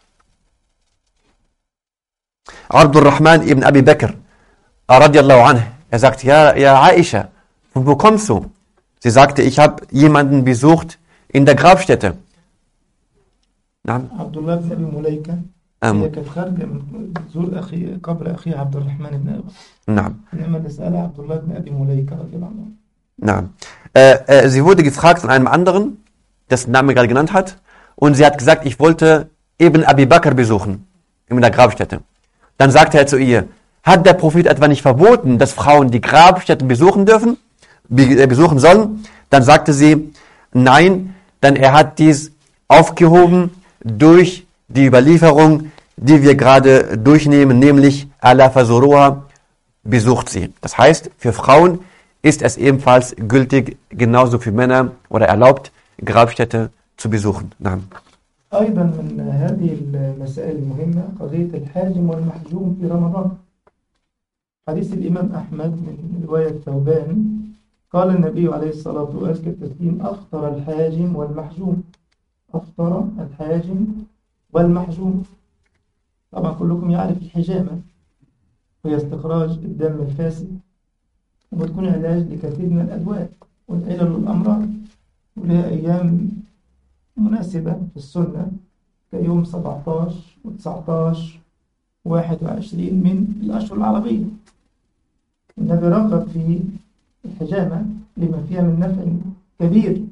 Abdurrahman ibn Abi Bakr radiallahu anha. Er sagt, ja, ja Aisha, von wo kommst du? Sie sagte, ich habe jemanden besucht in der Grabstätte. نعم عبد الله بن أبي مليكة أم. هي كانت خارجة من زور أخي قبر أخيها عبد الرحمن بن أبي نعم إنما نسألها عبد الله بن أبي مليكة رضي الله عنه Nein. Äh, äh, sie wurde gefragt von einem anderen, dessen Name er gerade genannt hat, und sie hat gesagt, ich wollte eben Abi Bakr besuchen, in der Grabstätte. Dann sagte er zu ihr, hat der Prophet etwa nicht verboten, dass Frauen die Grabstätten besuchen dürfen, be- äh, besuchen sollen? Dann sagte sie, nein, denn er hat dies aufgehoben durch die Überlieferung, die wir gerade durchnehmen, nämlich Allah Fazuruha besucht sie. Das heißt, für Frauen ist es ebenfalls gültig, genauso für Männer oder erlaubt, Grabstätte zu besuchen. Nein. أيضا من هذه المسائل المهمة قضية الحاجم والمحجوم في رمضان حديث الإمام أحمد من رواية ثوبان قال النبي عليه الصلاة وأزكى التسليم أفطر الحاجم والمحجوم أفطر الحاجم والمحجوم طبعا كلكم يعرف الحجامة وهي استخراج الدم الفاسد وبتكون علاج لكثير من الأدواء والعلل والأمراض ولها أيام مناسبة في السنة كيوم 17 و19 و21 من الأشهر العربية النبي رغب في الحجامة لما فيها من نفع كبير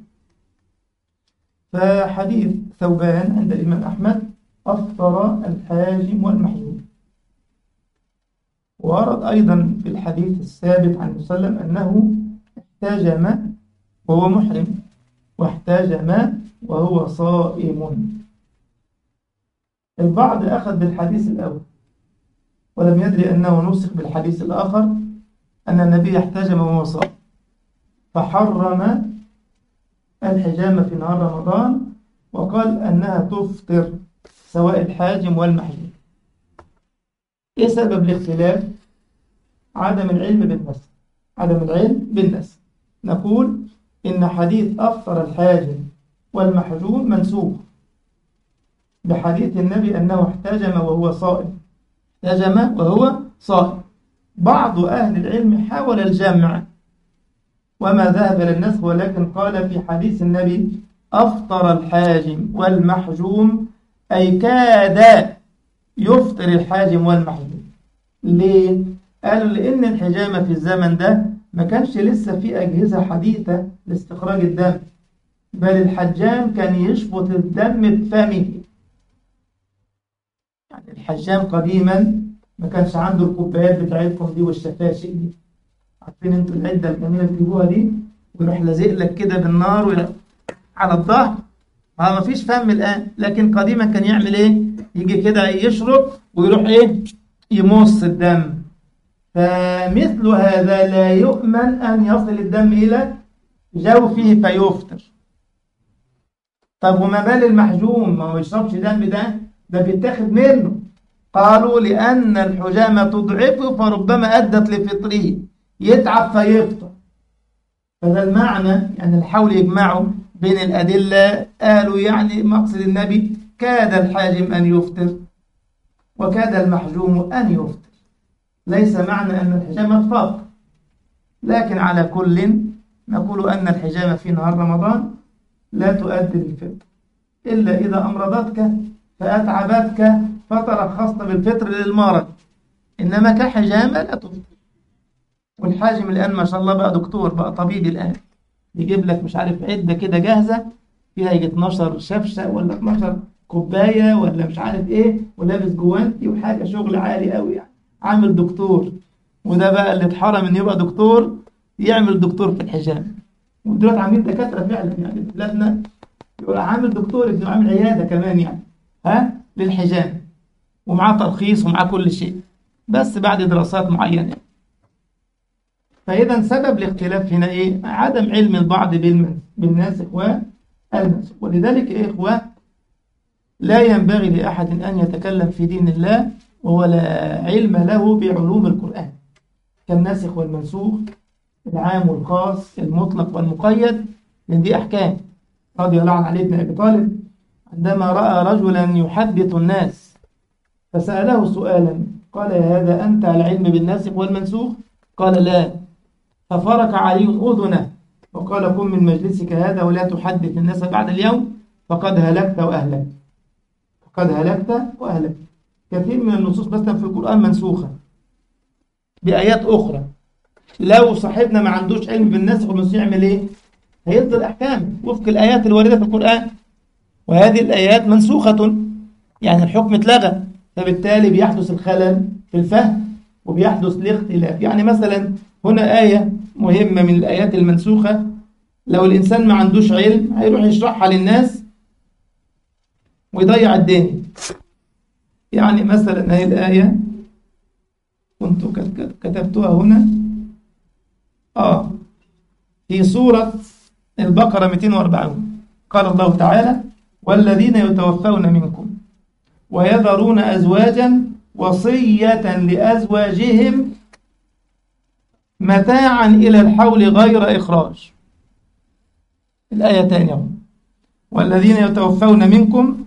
فحديث ثوبان عند الإمام أحمد أفطر الحاجم والمحجوم ورد أيضا في الحديث الثابت عن النبي صلى الله عليه وسلم أنه احتجم وهو محرم واحتجم وهو صائم البعض أخذ بالحديث الأول ولم يدري أنه نسخ بالحديث الآخر أن النبي احتجم وهو صائم فحرم الحجامة في نهار رمضان وقال أنها تفطر سواء الحاجم والمحجوم إيه سبب الاختلاف؟ عدم العلم بالنسب عدم العلم بالنسب نقول إن حديث أفطر الحاجم والمحجوم منسوخ بحديث النبي أنه احتجم وهو صائم احتجم وهو صائم بعض أهل العلم حاول الجمع وما ذهب إلى النسخ ولكن قال في حديث النبي أفطر الحاجم والمحجوم أي كاد يفطر الحاجم والمحجوم ليه؟ قالوا لأن الحجامة في الزمن ده ما كانش لسه في أجهزة حديثة لاستخراج الدم بل الحجام كان يشفط الدم بفمه يعني الحجام قديما ما كانش عنده الكوبايات بتاعتكم دي والشفاشق دي عارفين انتوا العده الجميله اللي بتجيبوها دي ويروح لازق لك كده بالنار ويروح على الظهر ما ما فيش فم الان لكن قديما كان يعمل ايه يجي كده يشرب ويروح ايه يمص الدم فمثل هذا لا يؤمن ان يصل الدم الى جوفه فيفطر طب وما بال المحجوم ما هو يشربش دم ده ده بيتاخد منه قالوا لأن الحجامة تضعفه فربما أدت لفطره يتعب فيفطر فده المعنى يعني الحول يجمعوا بين الأدلة قالوا يعني مقصد النبي كاد الحاجم أن يفطر وكاد المحجوم أن يفطر ليس معنى أن الحجامة تفطر لكن على كل نقول أن الحجامة في نهار رمضان لا تؤدي للفطر إلا إذا أمرضتك فأتعبتك فترخصت بالفطر للمرض إنما كحجامة لا تفطر والحاجم الآن ما شاء الله بقى دكتور بقى طبيب الآن يجيب لك مش عارف عدة كده جاهزة فيها يجي 12 شفشة ولا 12 كوباية ولا مش عارف ايه ولابس جوانتي وحاجة شغل عالي قوي يعني عامل دكتور وده بقى اللي اتحرم ان يبقى دكتور يعمل دكتور في الحجام ودلوقتي عاملين دكاترة فعلا يعني في بلادنا يبقى عامل دكتور ابنه عامل عيادة كمان يعني ها للحجام ومعاه ترخيص ومعاه كل شيء بس بعد دراسات معينة فإذا سبب الاختلاف هنا إيه؟ عدم علم البعض بالمن- بالناسخ والناسخ ولذلك يا إخوة لا ينبغي لأحد أن يتكلم في دين الله ولا علم له بعلوم القرآن كالناسخ والمنسوخ العام والخاص المطلق والمقيد لأن دي أحكام رضي الله عن علي بن أبي طالب عندما رأى رجلا يحدث الناس فسأله سؤالا قال يا هذا أنت على علم بالناسخ والمنسوخ قال لا ففرك علي أذنه وقال قم من مجلسك هذا ولا تحدث الناس بعد اليوم فقد هلكت وأهلكت فقد هلكت وأهلكت كثير من النصوص مثلا في القرآن منسوخة بآيات أخرى لو صاحبنا ما عندوش علم بالناسخ والمنسوخ يعمل إيه؟ هيصدر أحكام وفق الآيات الواردة في القرآن وهذه الآيات منسوخة يعني الحكم اتلغى فبالتالي بيحدث الخلل في الفهم وبيحدث الاختلاف يعني مثلا هنا آية مهمة من الآيات المنسوخة لو الإنسان ما عندوش علم هيروح يشرحها للناس ويضيع الدنيا يعني مثلا هذه الآية كنت كت- كتبتها هنا آه في سورة البقرة 240 قال الله تعالى والذين يتوفون منكم ويذرون أزواجا وصية لأزواجهم متاعا إلى الحول غير إخراج الآية تانية والذين يتوفون منكم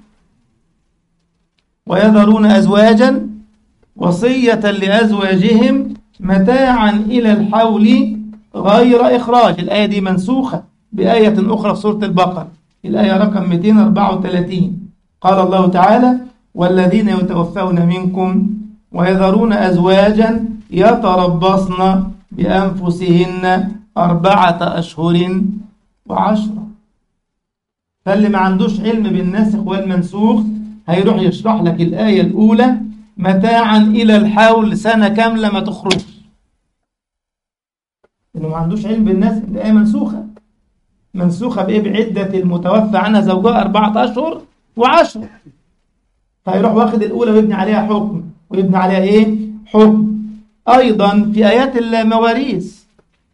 ويذرون أزواجا وصية لأزواجهم متاعا إلى الحول غير إخراج الآية دي منسوخة بآية أخرى في سورة البقرة الآية رقم 234 قال الله تعالى والذين يتوفون منكم ويذرون أزواجا يتربصن بأنفسهن أربعة أشهر وعشرة فاللي ما عندوش علم بالناسخ والمنسوخ هيروح يشرح لك الآية الأولى متاعا إلى الحول سنة كاملة ما تخرج إنه ما عندوش علم بالناسخ الآية منسوخة منسوخة بإيه بعدة المتوفى عنها زوجها أربعة أشهر وعشرة فيروح واخد الأولى ويبني عليها حكم ويبني عليها إيه حكم أيضا في آيات المواريث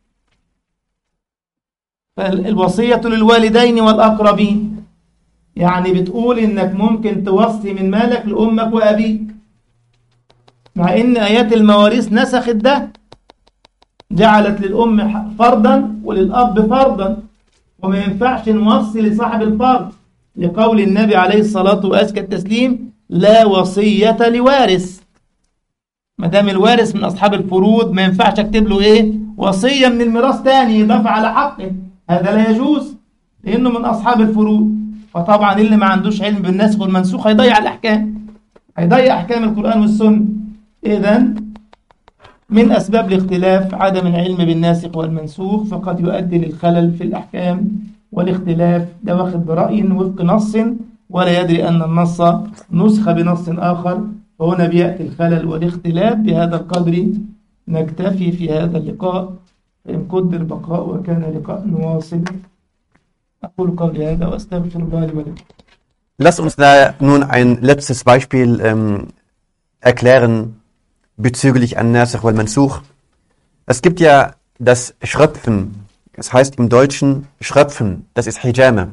فالوصية للوالدين والأقربين يعني بتقول إنك ممكن توصي من مالك لأمك وأبيك مع إن آيات المواريث نسخت ده جعلت للأم فرضا وللأب فرضا وما ينفعش نوصي لصاحب الفرض لقول النبي عليه الصلاة وأزكى التسليم لا وصية لوارث ما دام الوارث من أصحاب الفروض ما ينفعش أكتب له إيه وصية من الميراث تاني يضاف على حقه هذا لا يجوز لأنه من أصحاب الفروض فطبعا اللي ما عندوش علم بالناسخ والمنسوخ هيضيع الأحكام هيضيع أحكام القرآن والسنة إذا من أسباب الاختلاف عدم العلم بالناسخ والمنسوخ فقد يؤدي للخلل في الأحكام والاختلاف ده واخد برأي وفق نص ولا يدري أن النص نسخ بنص آخر فهنا بيأتي الخلل والاختلاف بهذا القدر نكتفي في هذا اللقاء فإن قدر بقاء وكان لقاء نواصل أقول قولي هذا وأستغفر الله لي ولكم Lass uns da nun ein letztes Beispiel ähm, erklären bezüglich An-Nasikh wal Mansukh. Es gibt ja das Schröpfen, das heißt im Deutschen Schröpfen, das ist Hijama.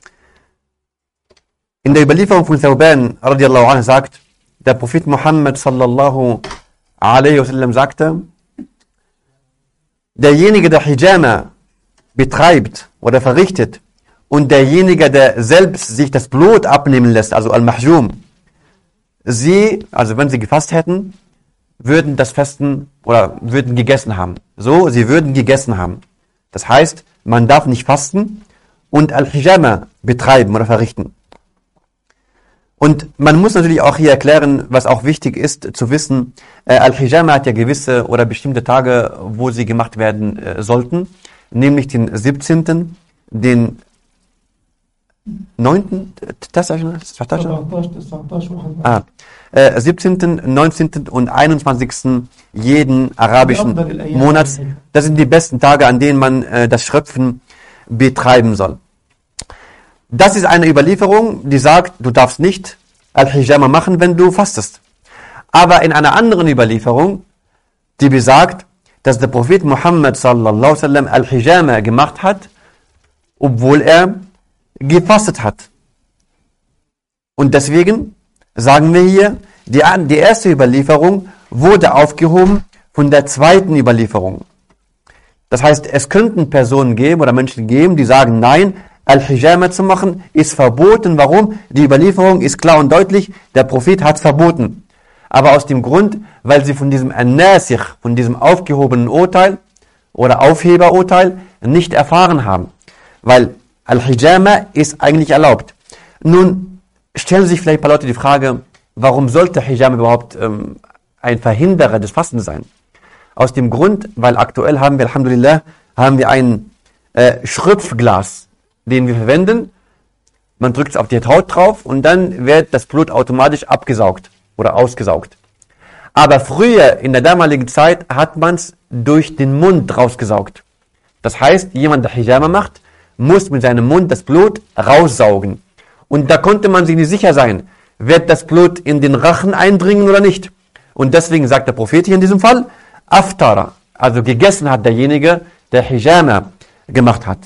In der Überlieferung von Thawban radiallahu anhu sagt, der Prophet Muhammad sallallahu alaihi wasallam sagte, derjenige, der Hijama betreibt oder verrichtet und derjenige, der selbst sich das Blut abnehmen lässt, also Al-Mahjum, sie, also wenn sie gefasst hätten, würden das Fasten oder würden gegessen haben. So, sie würden gegessen haben. Das heißt, man darf nicht fasten und Al-Hijama betreiben oder verrichten. Und man muss natürlich auch hier erklären, was auch wichtig ist zu wissen, äh, Al-Hijama hat ja gewisse oder bestimmte Tage, wo sie gemacht werden äh, sollten, nämlich den 17., den 9. تسعة 19 17 19 21 Ah, äh, 17., 19. und 21. jeden arabischen أفضل الأيام Monats. Das sind die besten Tage, an denen man äh, das Schröpfen betreiben soll. Das ist eine Überlieferung, die sagt, du darfst nicht Al-Hijama machen, wenn du fastest. Aber in einer anderen Überlieferung, die besagt, dass der Prophet Muhammad sallallahu alaihi wasallam Al-Hijama gemacht hat, obwohl er gefastet hat. Und deswegen sagen wir hier, die, die erste Überlieferung wurde aufgehoben von der zweiten Überlieferung. Das heißt, es könnten Personen geben oder Menschen geben, die sagen, nein, Al-Hijama zu machen ist verboten. Warum? Die Überlieferung ist klar und deutlich, der Prophet hat es verboten. Aber aus dem Grund, weil sie von diesem An-Nasikh, von diesem aufgehobenen Urteil oder Aufheberurteil nicht erfahren haben. Weil Al-Hijama ist eigentlich erlaubt. Nun stellen sich vielleicht ein paar Leute die Frage, warum sollte Hijama überhaupt ähm, ein Verhinderer des Fastens sein? Aus dem Grund, weil aktuell haben wir, Alhamdulillah, haben wir ein äh, Schröpfglas, den wir verwenden. Man drückt es auf die Haut drauf und dann wird das Blut automatisch abgesaugt oder ausgesaugt. Aber früher, in der damaligen Zeit, hat man es durch den Mund rausgesaugt. Das heißt, jemand, der Hijama macht, muss mit seinem Mund das Blut raussaugen. Und da konnte man sich nicht sicher sein, wird das Blut in den Rachen eindringen oder nicht. Und deswegen sagt der Prophet hier in diesem Fall, Aftara, also gegessen hat derjenige, der Hijama gemacht hat.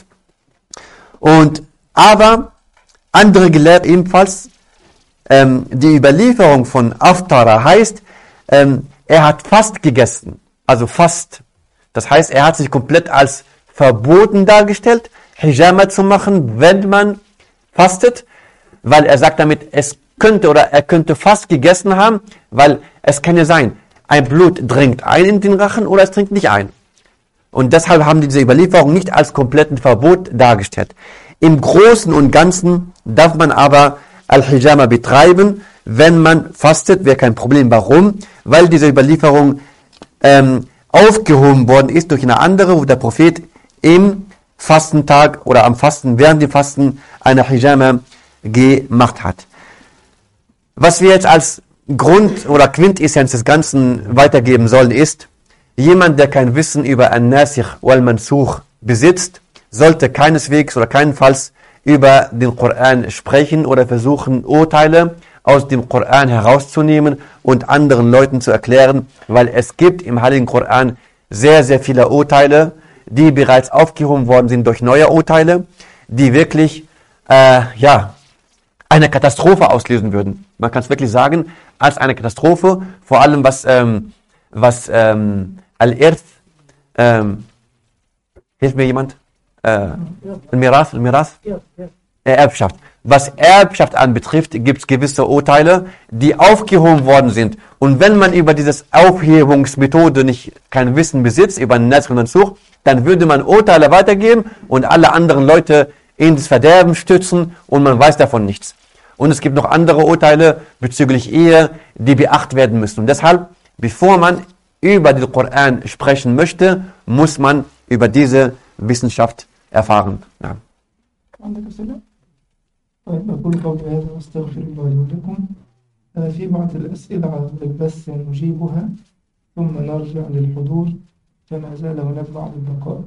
Und aber andere Gelehrte ebenfalls, ähm, die Überlieferung von Aftara heißt, ähm, er hat fast gegessen, also fast. Das heißt, er hat sich komplett als verboten dargestellt, Hijama zu machen, wenn man fastet, weil er sagt damit, es könnte oder er könnte fast gegessen haben, weil es kann ja sein, ein Blut dringt ein in den Rachen oder es dringt nicht ein. Und deshalb haben diese Überlieferung nicht als kompletten Verbot dargestellt. Im Großen und Ganzen darf man aber Al-Hijama betreiben, wenn man fastet, wäre kein Problem. Warum? Weil diese Überlieferung ähm, aufgehoben worden ist durch eine andere, wo der Prophet im Fastentag oder am Fasten, während dem Fasten eine Hijama gemacht hat. Was wir jetzt als Grund oder Quintessenz des Ganzen weitergeben sollen, ist, jemand, der kein Wissen über An-Nasikh wal Mansukh besitzt, sollte keineswegs oder keinenfalls über den Koran sprechen oder versuchen, Urteile aus dem Koran herauszunehmen und anderen Leuten zu erklären, weil es gibt im Heiligen Koran sehr, sehr viele Urteile, die bereits aufgehoben worden sind durch neue Urteile, die wirklich, äh, ja, eine Katastrophe auslösen würden. Man kann es wirklich sagen, als eine Katastrophe, vor allem was, ähm, was ähm, Al-Irth, ähm, hilft mir jemand? Äh, Al-Miras, Al-Miras? Äh, Erbschaft. Was Erbschaft anbetrifft, gibt es gewisse Urteile, die aufgehoben worden sind. Und wenn man über diese Aufhebungsmethode nicht kein Wissen besitzt, über einen Netz und Such, dann würde man Urteile weitergeben und alle anderen Leute ins Verderben stützen und man weiß davon nichts. Und es gibt noch andere Urteile bezüglich Ehe, die beachtet werden müssen. Und deshalb, bevor man über den Koran sprechen möchte, muss man über diese Wissenschaft erfahren. Ja. عندك أسئلة؟ طيب أقول قولي هذا وأستغفر الله لي ولكم آه، في بعض الأسئلة على البث نجيبها ثم نرجع للحضور فما زال هناك بعض الدقائق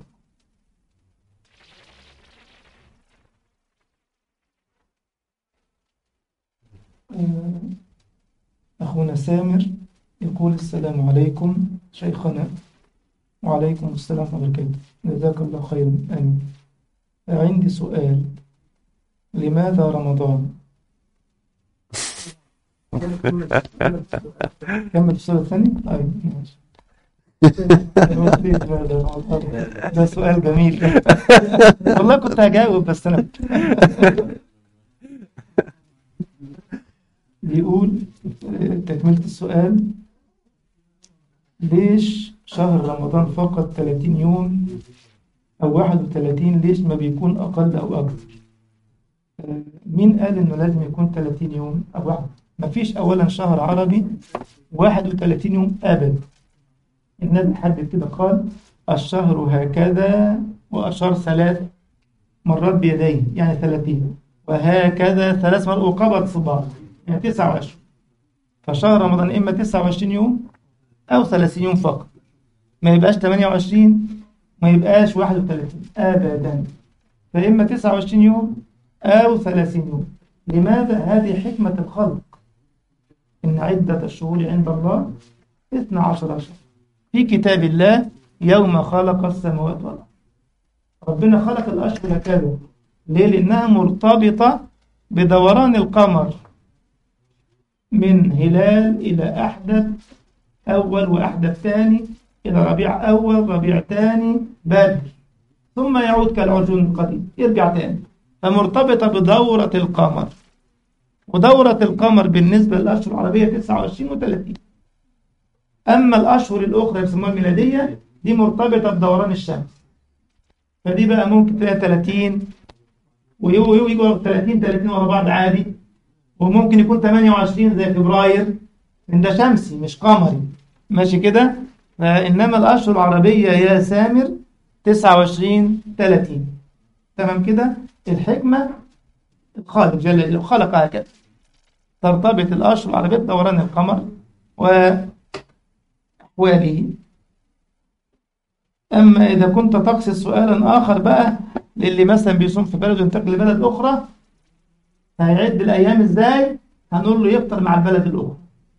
آه، أخونا سامر يقول السلام عليكم شيخنا وعليكم السلام ورحمة الله وبركاته جزاك الله خيرا آمين عندي سؤال لماذا رمضان؟ كمل السؤال الثاني؟ طيب ماشي لماذا رمضان؟ ده سؤال جميل والله كنت هجاوب بس انا بيقول تكملة السؤال ليش شهر رمضان فقط 30 يوم أو 31 ليش ما بيكون أقل أو أكثر آه، مين قال إنه لازم يكون 30 يوم أو واحد مفيش أولا شهر عربي 31 يوم أبدا النبي حدد كده قال الشهر هكذا وأشار ثلاث مرات بيديه يعني 30 وهكذا ثلاث مرات وقبض صباع يعني 29 فشهر رمضان إما 29 يوم أو 30 يوم فقط ما يبقاش 28 ما يبقاش 31 أبدا فإما 29 يوم أو 30 يوم لماذا هذه حكمة الخلق إن عدة الشهور عند الله 12 شهر في كتاب الله يوم خلق السماوات والأرض ربنا خلق الأشهر هكذا ليه؟ لأنها مرتبطة بدوران القمر من هلال إلى أحدث أول وأحدث ثاني إلى ربيع أول ربيع ثاني بدر ثم يعود كالعرجون القديم يرجع تاني فمرتبطة بدورة القمر ودورة القمر بالنسبة للأشهر العربية 29 و 30 أما الأشهر الأخرى يسموها الميلادية دي مرتبطة بدوران الشمس فدي بقى ممكن تلاقي 30 ويجوا 30 30 ورا بعض عادي وممكن يكون 28 زي فبراير من ده شمسي مش قمري ماشي كده فإنما الأشهر العربية يا سامر 29 30 تمام كده الحكمة الخالق جل جلاله خلق هكذا ترتبط الأشهر العربية بدوران القمر وأحواله أما إذا كنت تقصد سؤالا آخر بقى للي مثلا بيصوم في بلد وينتقل لبلد أخرى هيعد الأيام إزاي هنقول له يفطر مع البلد الأخرى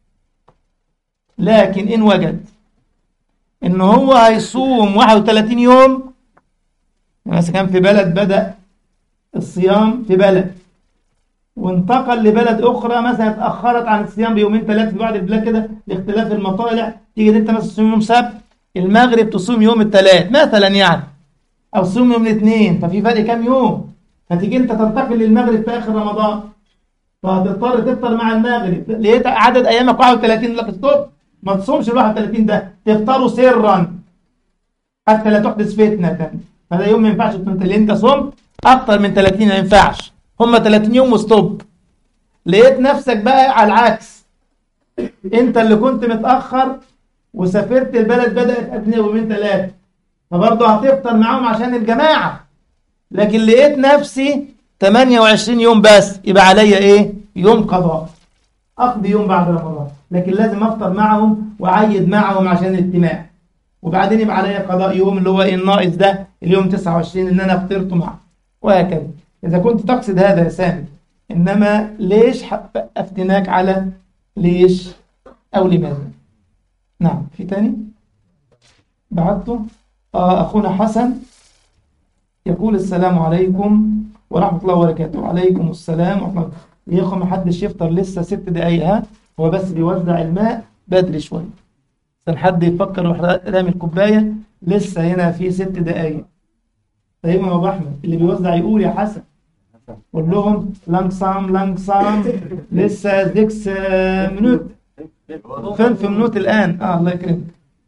لكن إن وجد إن هو هيصوم 31 يوم مثلا كان في بلد بدأ الصيام في بلد وانتقل لبلد أخرى مثلا اتأخرت عن الصيام بيومين ثلاثة في بعض البلاد كده لاختلاف المطالع تيجي أنت مثلا تصوم يوم سبت المغرب تصوم يوم الثلاث مثلا يعني أو تصوم يوم الاثنين ففي فرق كام يوم فتيجي أنت تنتقل للمغرب في آخر رمضان فهتضطر تفطر مع المغرب لقيت عدد أيامك 31 لك ستوب ما تصومش ال 31 ده تفطروا سرا حتى لا تحدث فتنة فده يوم ما ينفعش انت اللي انت صمت اكتر من 30 ما ينفعش هم 30 يوم وستوب لقيت نفسك بقى على العكس انت اللي كنت متاخر وسافرت البلد بدات قبل يومين ثلاثه فبرضه هتفطر معاهم عشان الجماعه لكن لقيت نفسي 28 يوم بس يبقى عليا ايه يوم قضاء اقضي يوم بعد رمضان لكن لازم افطر معهم واعيد معهم عشان الاجتماع وبعدين يبقى عليا قضاء يوم اللي هو الناقص ده اليوم 29 ان انا فطرت معه وهكذا اذا كنت تقصد هذا يا سامي انما ليش افتناك على ليش او لماذا نعم في تاني بعته آه اخونا حسن يقول السلام عليكم ورحمة الله وبركاته وعليكم السلام ورحمة الله يا اخو ما حدش يفطر لسه ست دقايق ها هو بس بيوزع الماء بدري شويه عشان حد يفكر يروح رامي الكوبايه لسه هنا في ست دقايق طيب يا ابو احمد اللي بيوزع يقول يا حسن قول لهم لانجسام لانجسام لسه 6 منوت فين في منوت الان اه الله يكرمك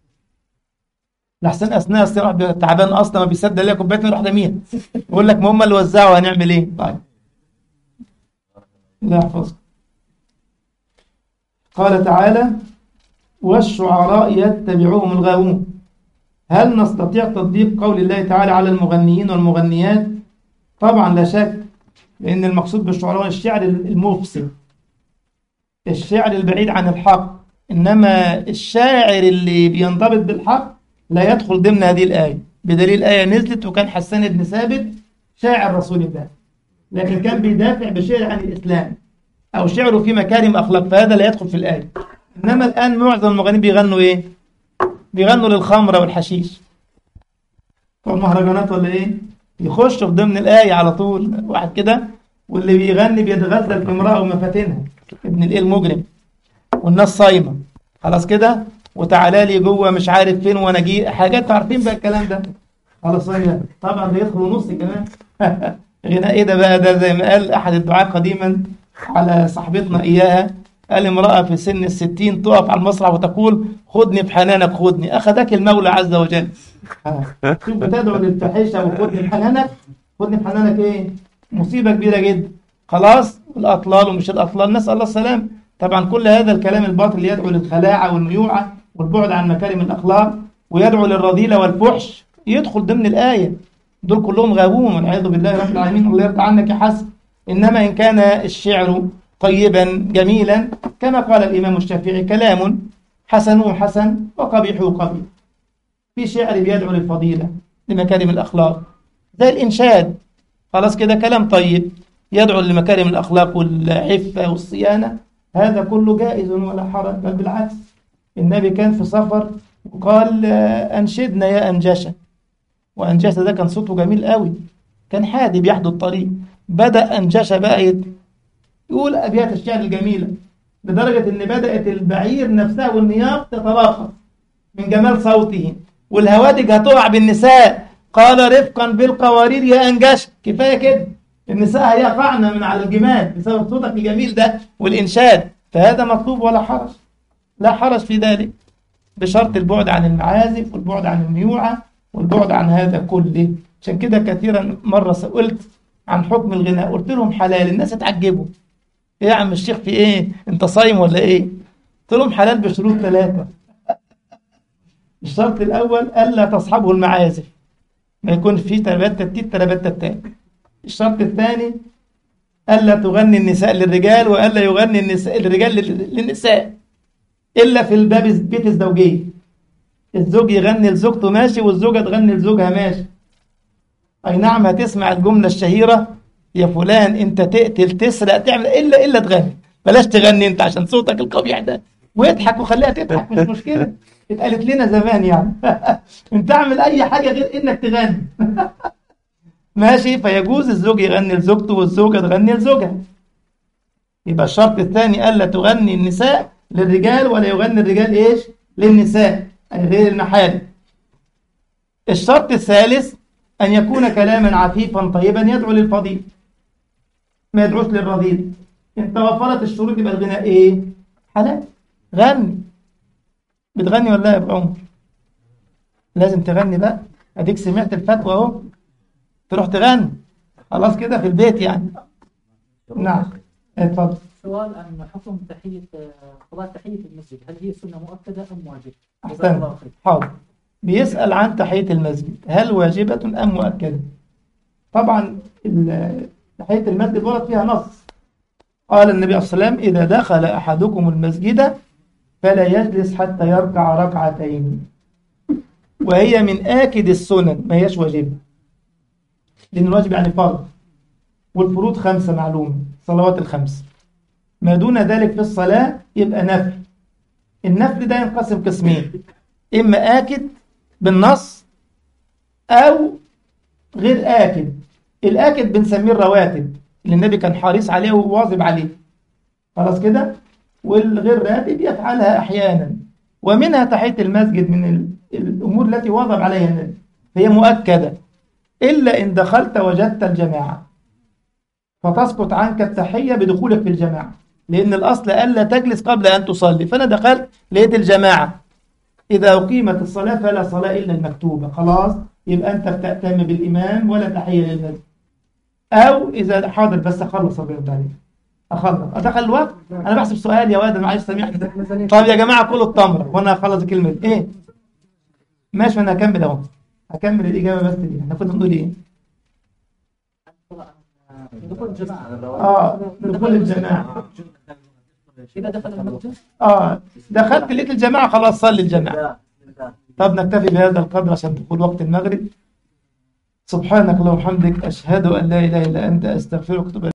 لحسن اثناء الصراحه تعبان اصلا ما بيصدق ليا كوبايه يروح راميها يقول لك ما هم اللي وزعوا هنعمل ايه طيب لا يحفظك قال تعالى والشعراء يتبعوهم الغاوون هل نستطيع تطبيق قول الله تعالى على المغنيين والمغنيات طبعا لا شك لأن المقصود بالشعراء الشعر المفسد الشعر البعيد عن الحق إنما الشاعر اللي بينضبط بالحق لا يدخل ضمن هذه الآية بدليل آية نزلت وكان حسان بن ثابت شاعر رسول الله لكن كان بيدافع بشعر عن الإسلام أو شعره في مكارم أخلاق فهذا لا يدخل في الآية إنما الآن معظم المغنيين بيغنوا إيه؟ بيغنوا للخمرة والحشيش والمهرجانات ولا إيه؟ يخشوا في ضمن الآية على طول واحد كده واللي بيغني بيتغزل في امرأة ومفاتنها ابن الإيه المجرم والناس صايمة خلاص كده وتعالى لي جوه مش عارف فين وانا جي حاجات عارفين بقى الكلام ده خلاص طبعا بيدخلوا نص كمان غناء ايه ده بقى ده زي ما قال احد الدعاة قديما على صاحبتنا اياها قال امرأة في سن الستين تقف على المسرح وتقول خدني بحنانك خدني أخذك المولى عز وجل شوف بتدعو للفحشة وخدني بحنانك خدني بحنانك إيه مصيبة كبيرة جدا خلاص الأطلال ومش الأطلال نسأل الله السلام طبعا كل هذا الكلام الباطل يدعو للخلاعة والميوعة والبعد عن مكارم الأخلاق ويدعو للرذيلة والفحش يدخل ضمن الآية دول كلهم غابون والعياذ بالله رب العالمين الله يرضى عنك يا حسن إنما إن كان الشعر طيبا جميلا كما قال الإمام الشافعي كلام حسنه حسن وقبيحه قبيح في شعر بيدعو للفضيلة لمكارم الأخلاق زي الإنشاد خلاص كده كلام طيب يدعو لمكارم الأخلاق والعفة والصيانة هذا كله جائز ولا حرج بل بالعكس النبي كان في سفر وقال آه، أنشدنا يا أنجشة وأنجشة ده كان صوته جميل قوي كان حادي بيحدو الطريق بدأ أنجشة بقى يت- يقول أبيات الشعر الجميلة لدرجة إن بدأت البعير نفسها والنياق تتراقص من جمال صوته والهوادج هتقع بالنساء قال رفقا بالقوارير يا أنجشة كفاية كده النساء هيقعن من على الجمال بسبب صوتك الجميل ده والإنشاد فهذا مطلوب ولا حرج لا حرج في ذلك بشرط البعد عن المعازف والبعد عن الميوعة والبعد عن هذا كله عشان كده كثيرا مرة سئلت عن حكم الغناء قلت لهم حلال الناس اتعجبوا ايه يا عم الشيخ في ايه انت صايم ولا ايه قلت لهم حلال بشروط ثلاثة الشرط الأول ألا تصحبه المعازف ما يكون فيه تربات تتيت تربات تتات الشرط الثاني ألا تغني النساء للرجال وألا يغني النساء الرجال لل- للنساء إلا في الباب بيت الزوجية الزوج يغني لزوجته ماشي والزوجة تغني لزوجها ماشي أي نعم هتسمع الجملة الشهيرة يا فلان أنت تقتل تسرق تعمل إلا إلا تغني بلاش تغني أنت عشان صوتك القبيح ده ويضحك وخليها تضحك مش مشكلة اتقالت لنا زمان يعني أنت اعمل أي حاجة غير إنك تغني ماشي فيجوز الزوج يغني لزوجته والزوجة تغني لزوجها يبقى الشرط الثاني ألا تغني النساء للرجال ولا يغني الرجال إيش للنساء أي غير المحارم الشرط الثالث أن يكون كلاما عفيفا طيبا يدعو للفضيل ما يدعوش للرذيل إن توفرت الشروط يبقى الغناء إيه حلال غني بتغني ولا لا يا أبو عمر لازم تغني بقى أديك سمعت الفتوى أهو تروح تغني خلاص كده في البيت يعني نعم اتفضل سؤال عن حكم تحية صلاة تحية المسجد هل هي سنة مؤكدة أم واجب؟ جزاك أحسن الله خير. حاضر بيسأل عن تحية المسجد هل واجبة أم مؤكدة طبعا ال- تحية المسجد ورد فيها نص قال النبي صلى الله عليه وسلم إذا دخل أحدكم المسجد فلا يجلس حتى يركع ركعتين وهي من آكد السنن ما هيش واجبة لأن الواجب يعني فرض والفروض خمسة معلومة صلوات الخمس ما دون ذلك في الصلاة يبقى نفل النفل ده ينقسم قسمين إما آكد بالنص أو غير آكد الآكد بنسميه الرواتب اللي النبي كان حريص عليه وواظب عليه خلاص كده والغير راتب يفعلها أحيانا ومنها تحية المسجد من ال- الأمور التي واظب عليها النبي فهي مؤكدة إلا إن دخلت وجدت الجماعة فتسقط عنك التحية بدخولك في الجماعة لأن الأصل ألا تجلس قبل أن تصلي فأنا دخلت لقيت الجماعة إذا أقيمت الصلاة فلا صلاة إلا المكتوبة خلاص يبقى أنت بتأتم بالإمام ولا تحية للمسجد أو إذا حاضر بس أخلص الله يرضى عليك أخلص أدخل الوقت أنا بحسب سؤال يا واد معلش سامحني طب يا جماعة كلوا التمر وأنا هخلص الكلمة دي. إيه ماشي أنا هكمل أهو هكمل الإجابة بس دي إحنا كنا بنقول إيه دخول الجماعة آه دخول الجماعة إذا دخل المسجد آه دخلت لقيت الجماعة خلاص صلي الجماعة طب نكتفي بهذا القدر عشان دخول وقت المغرب سبحانك اللهم وبحمدك أشهد أن لا إله إلا أنت أستغفرك وأتوب إليك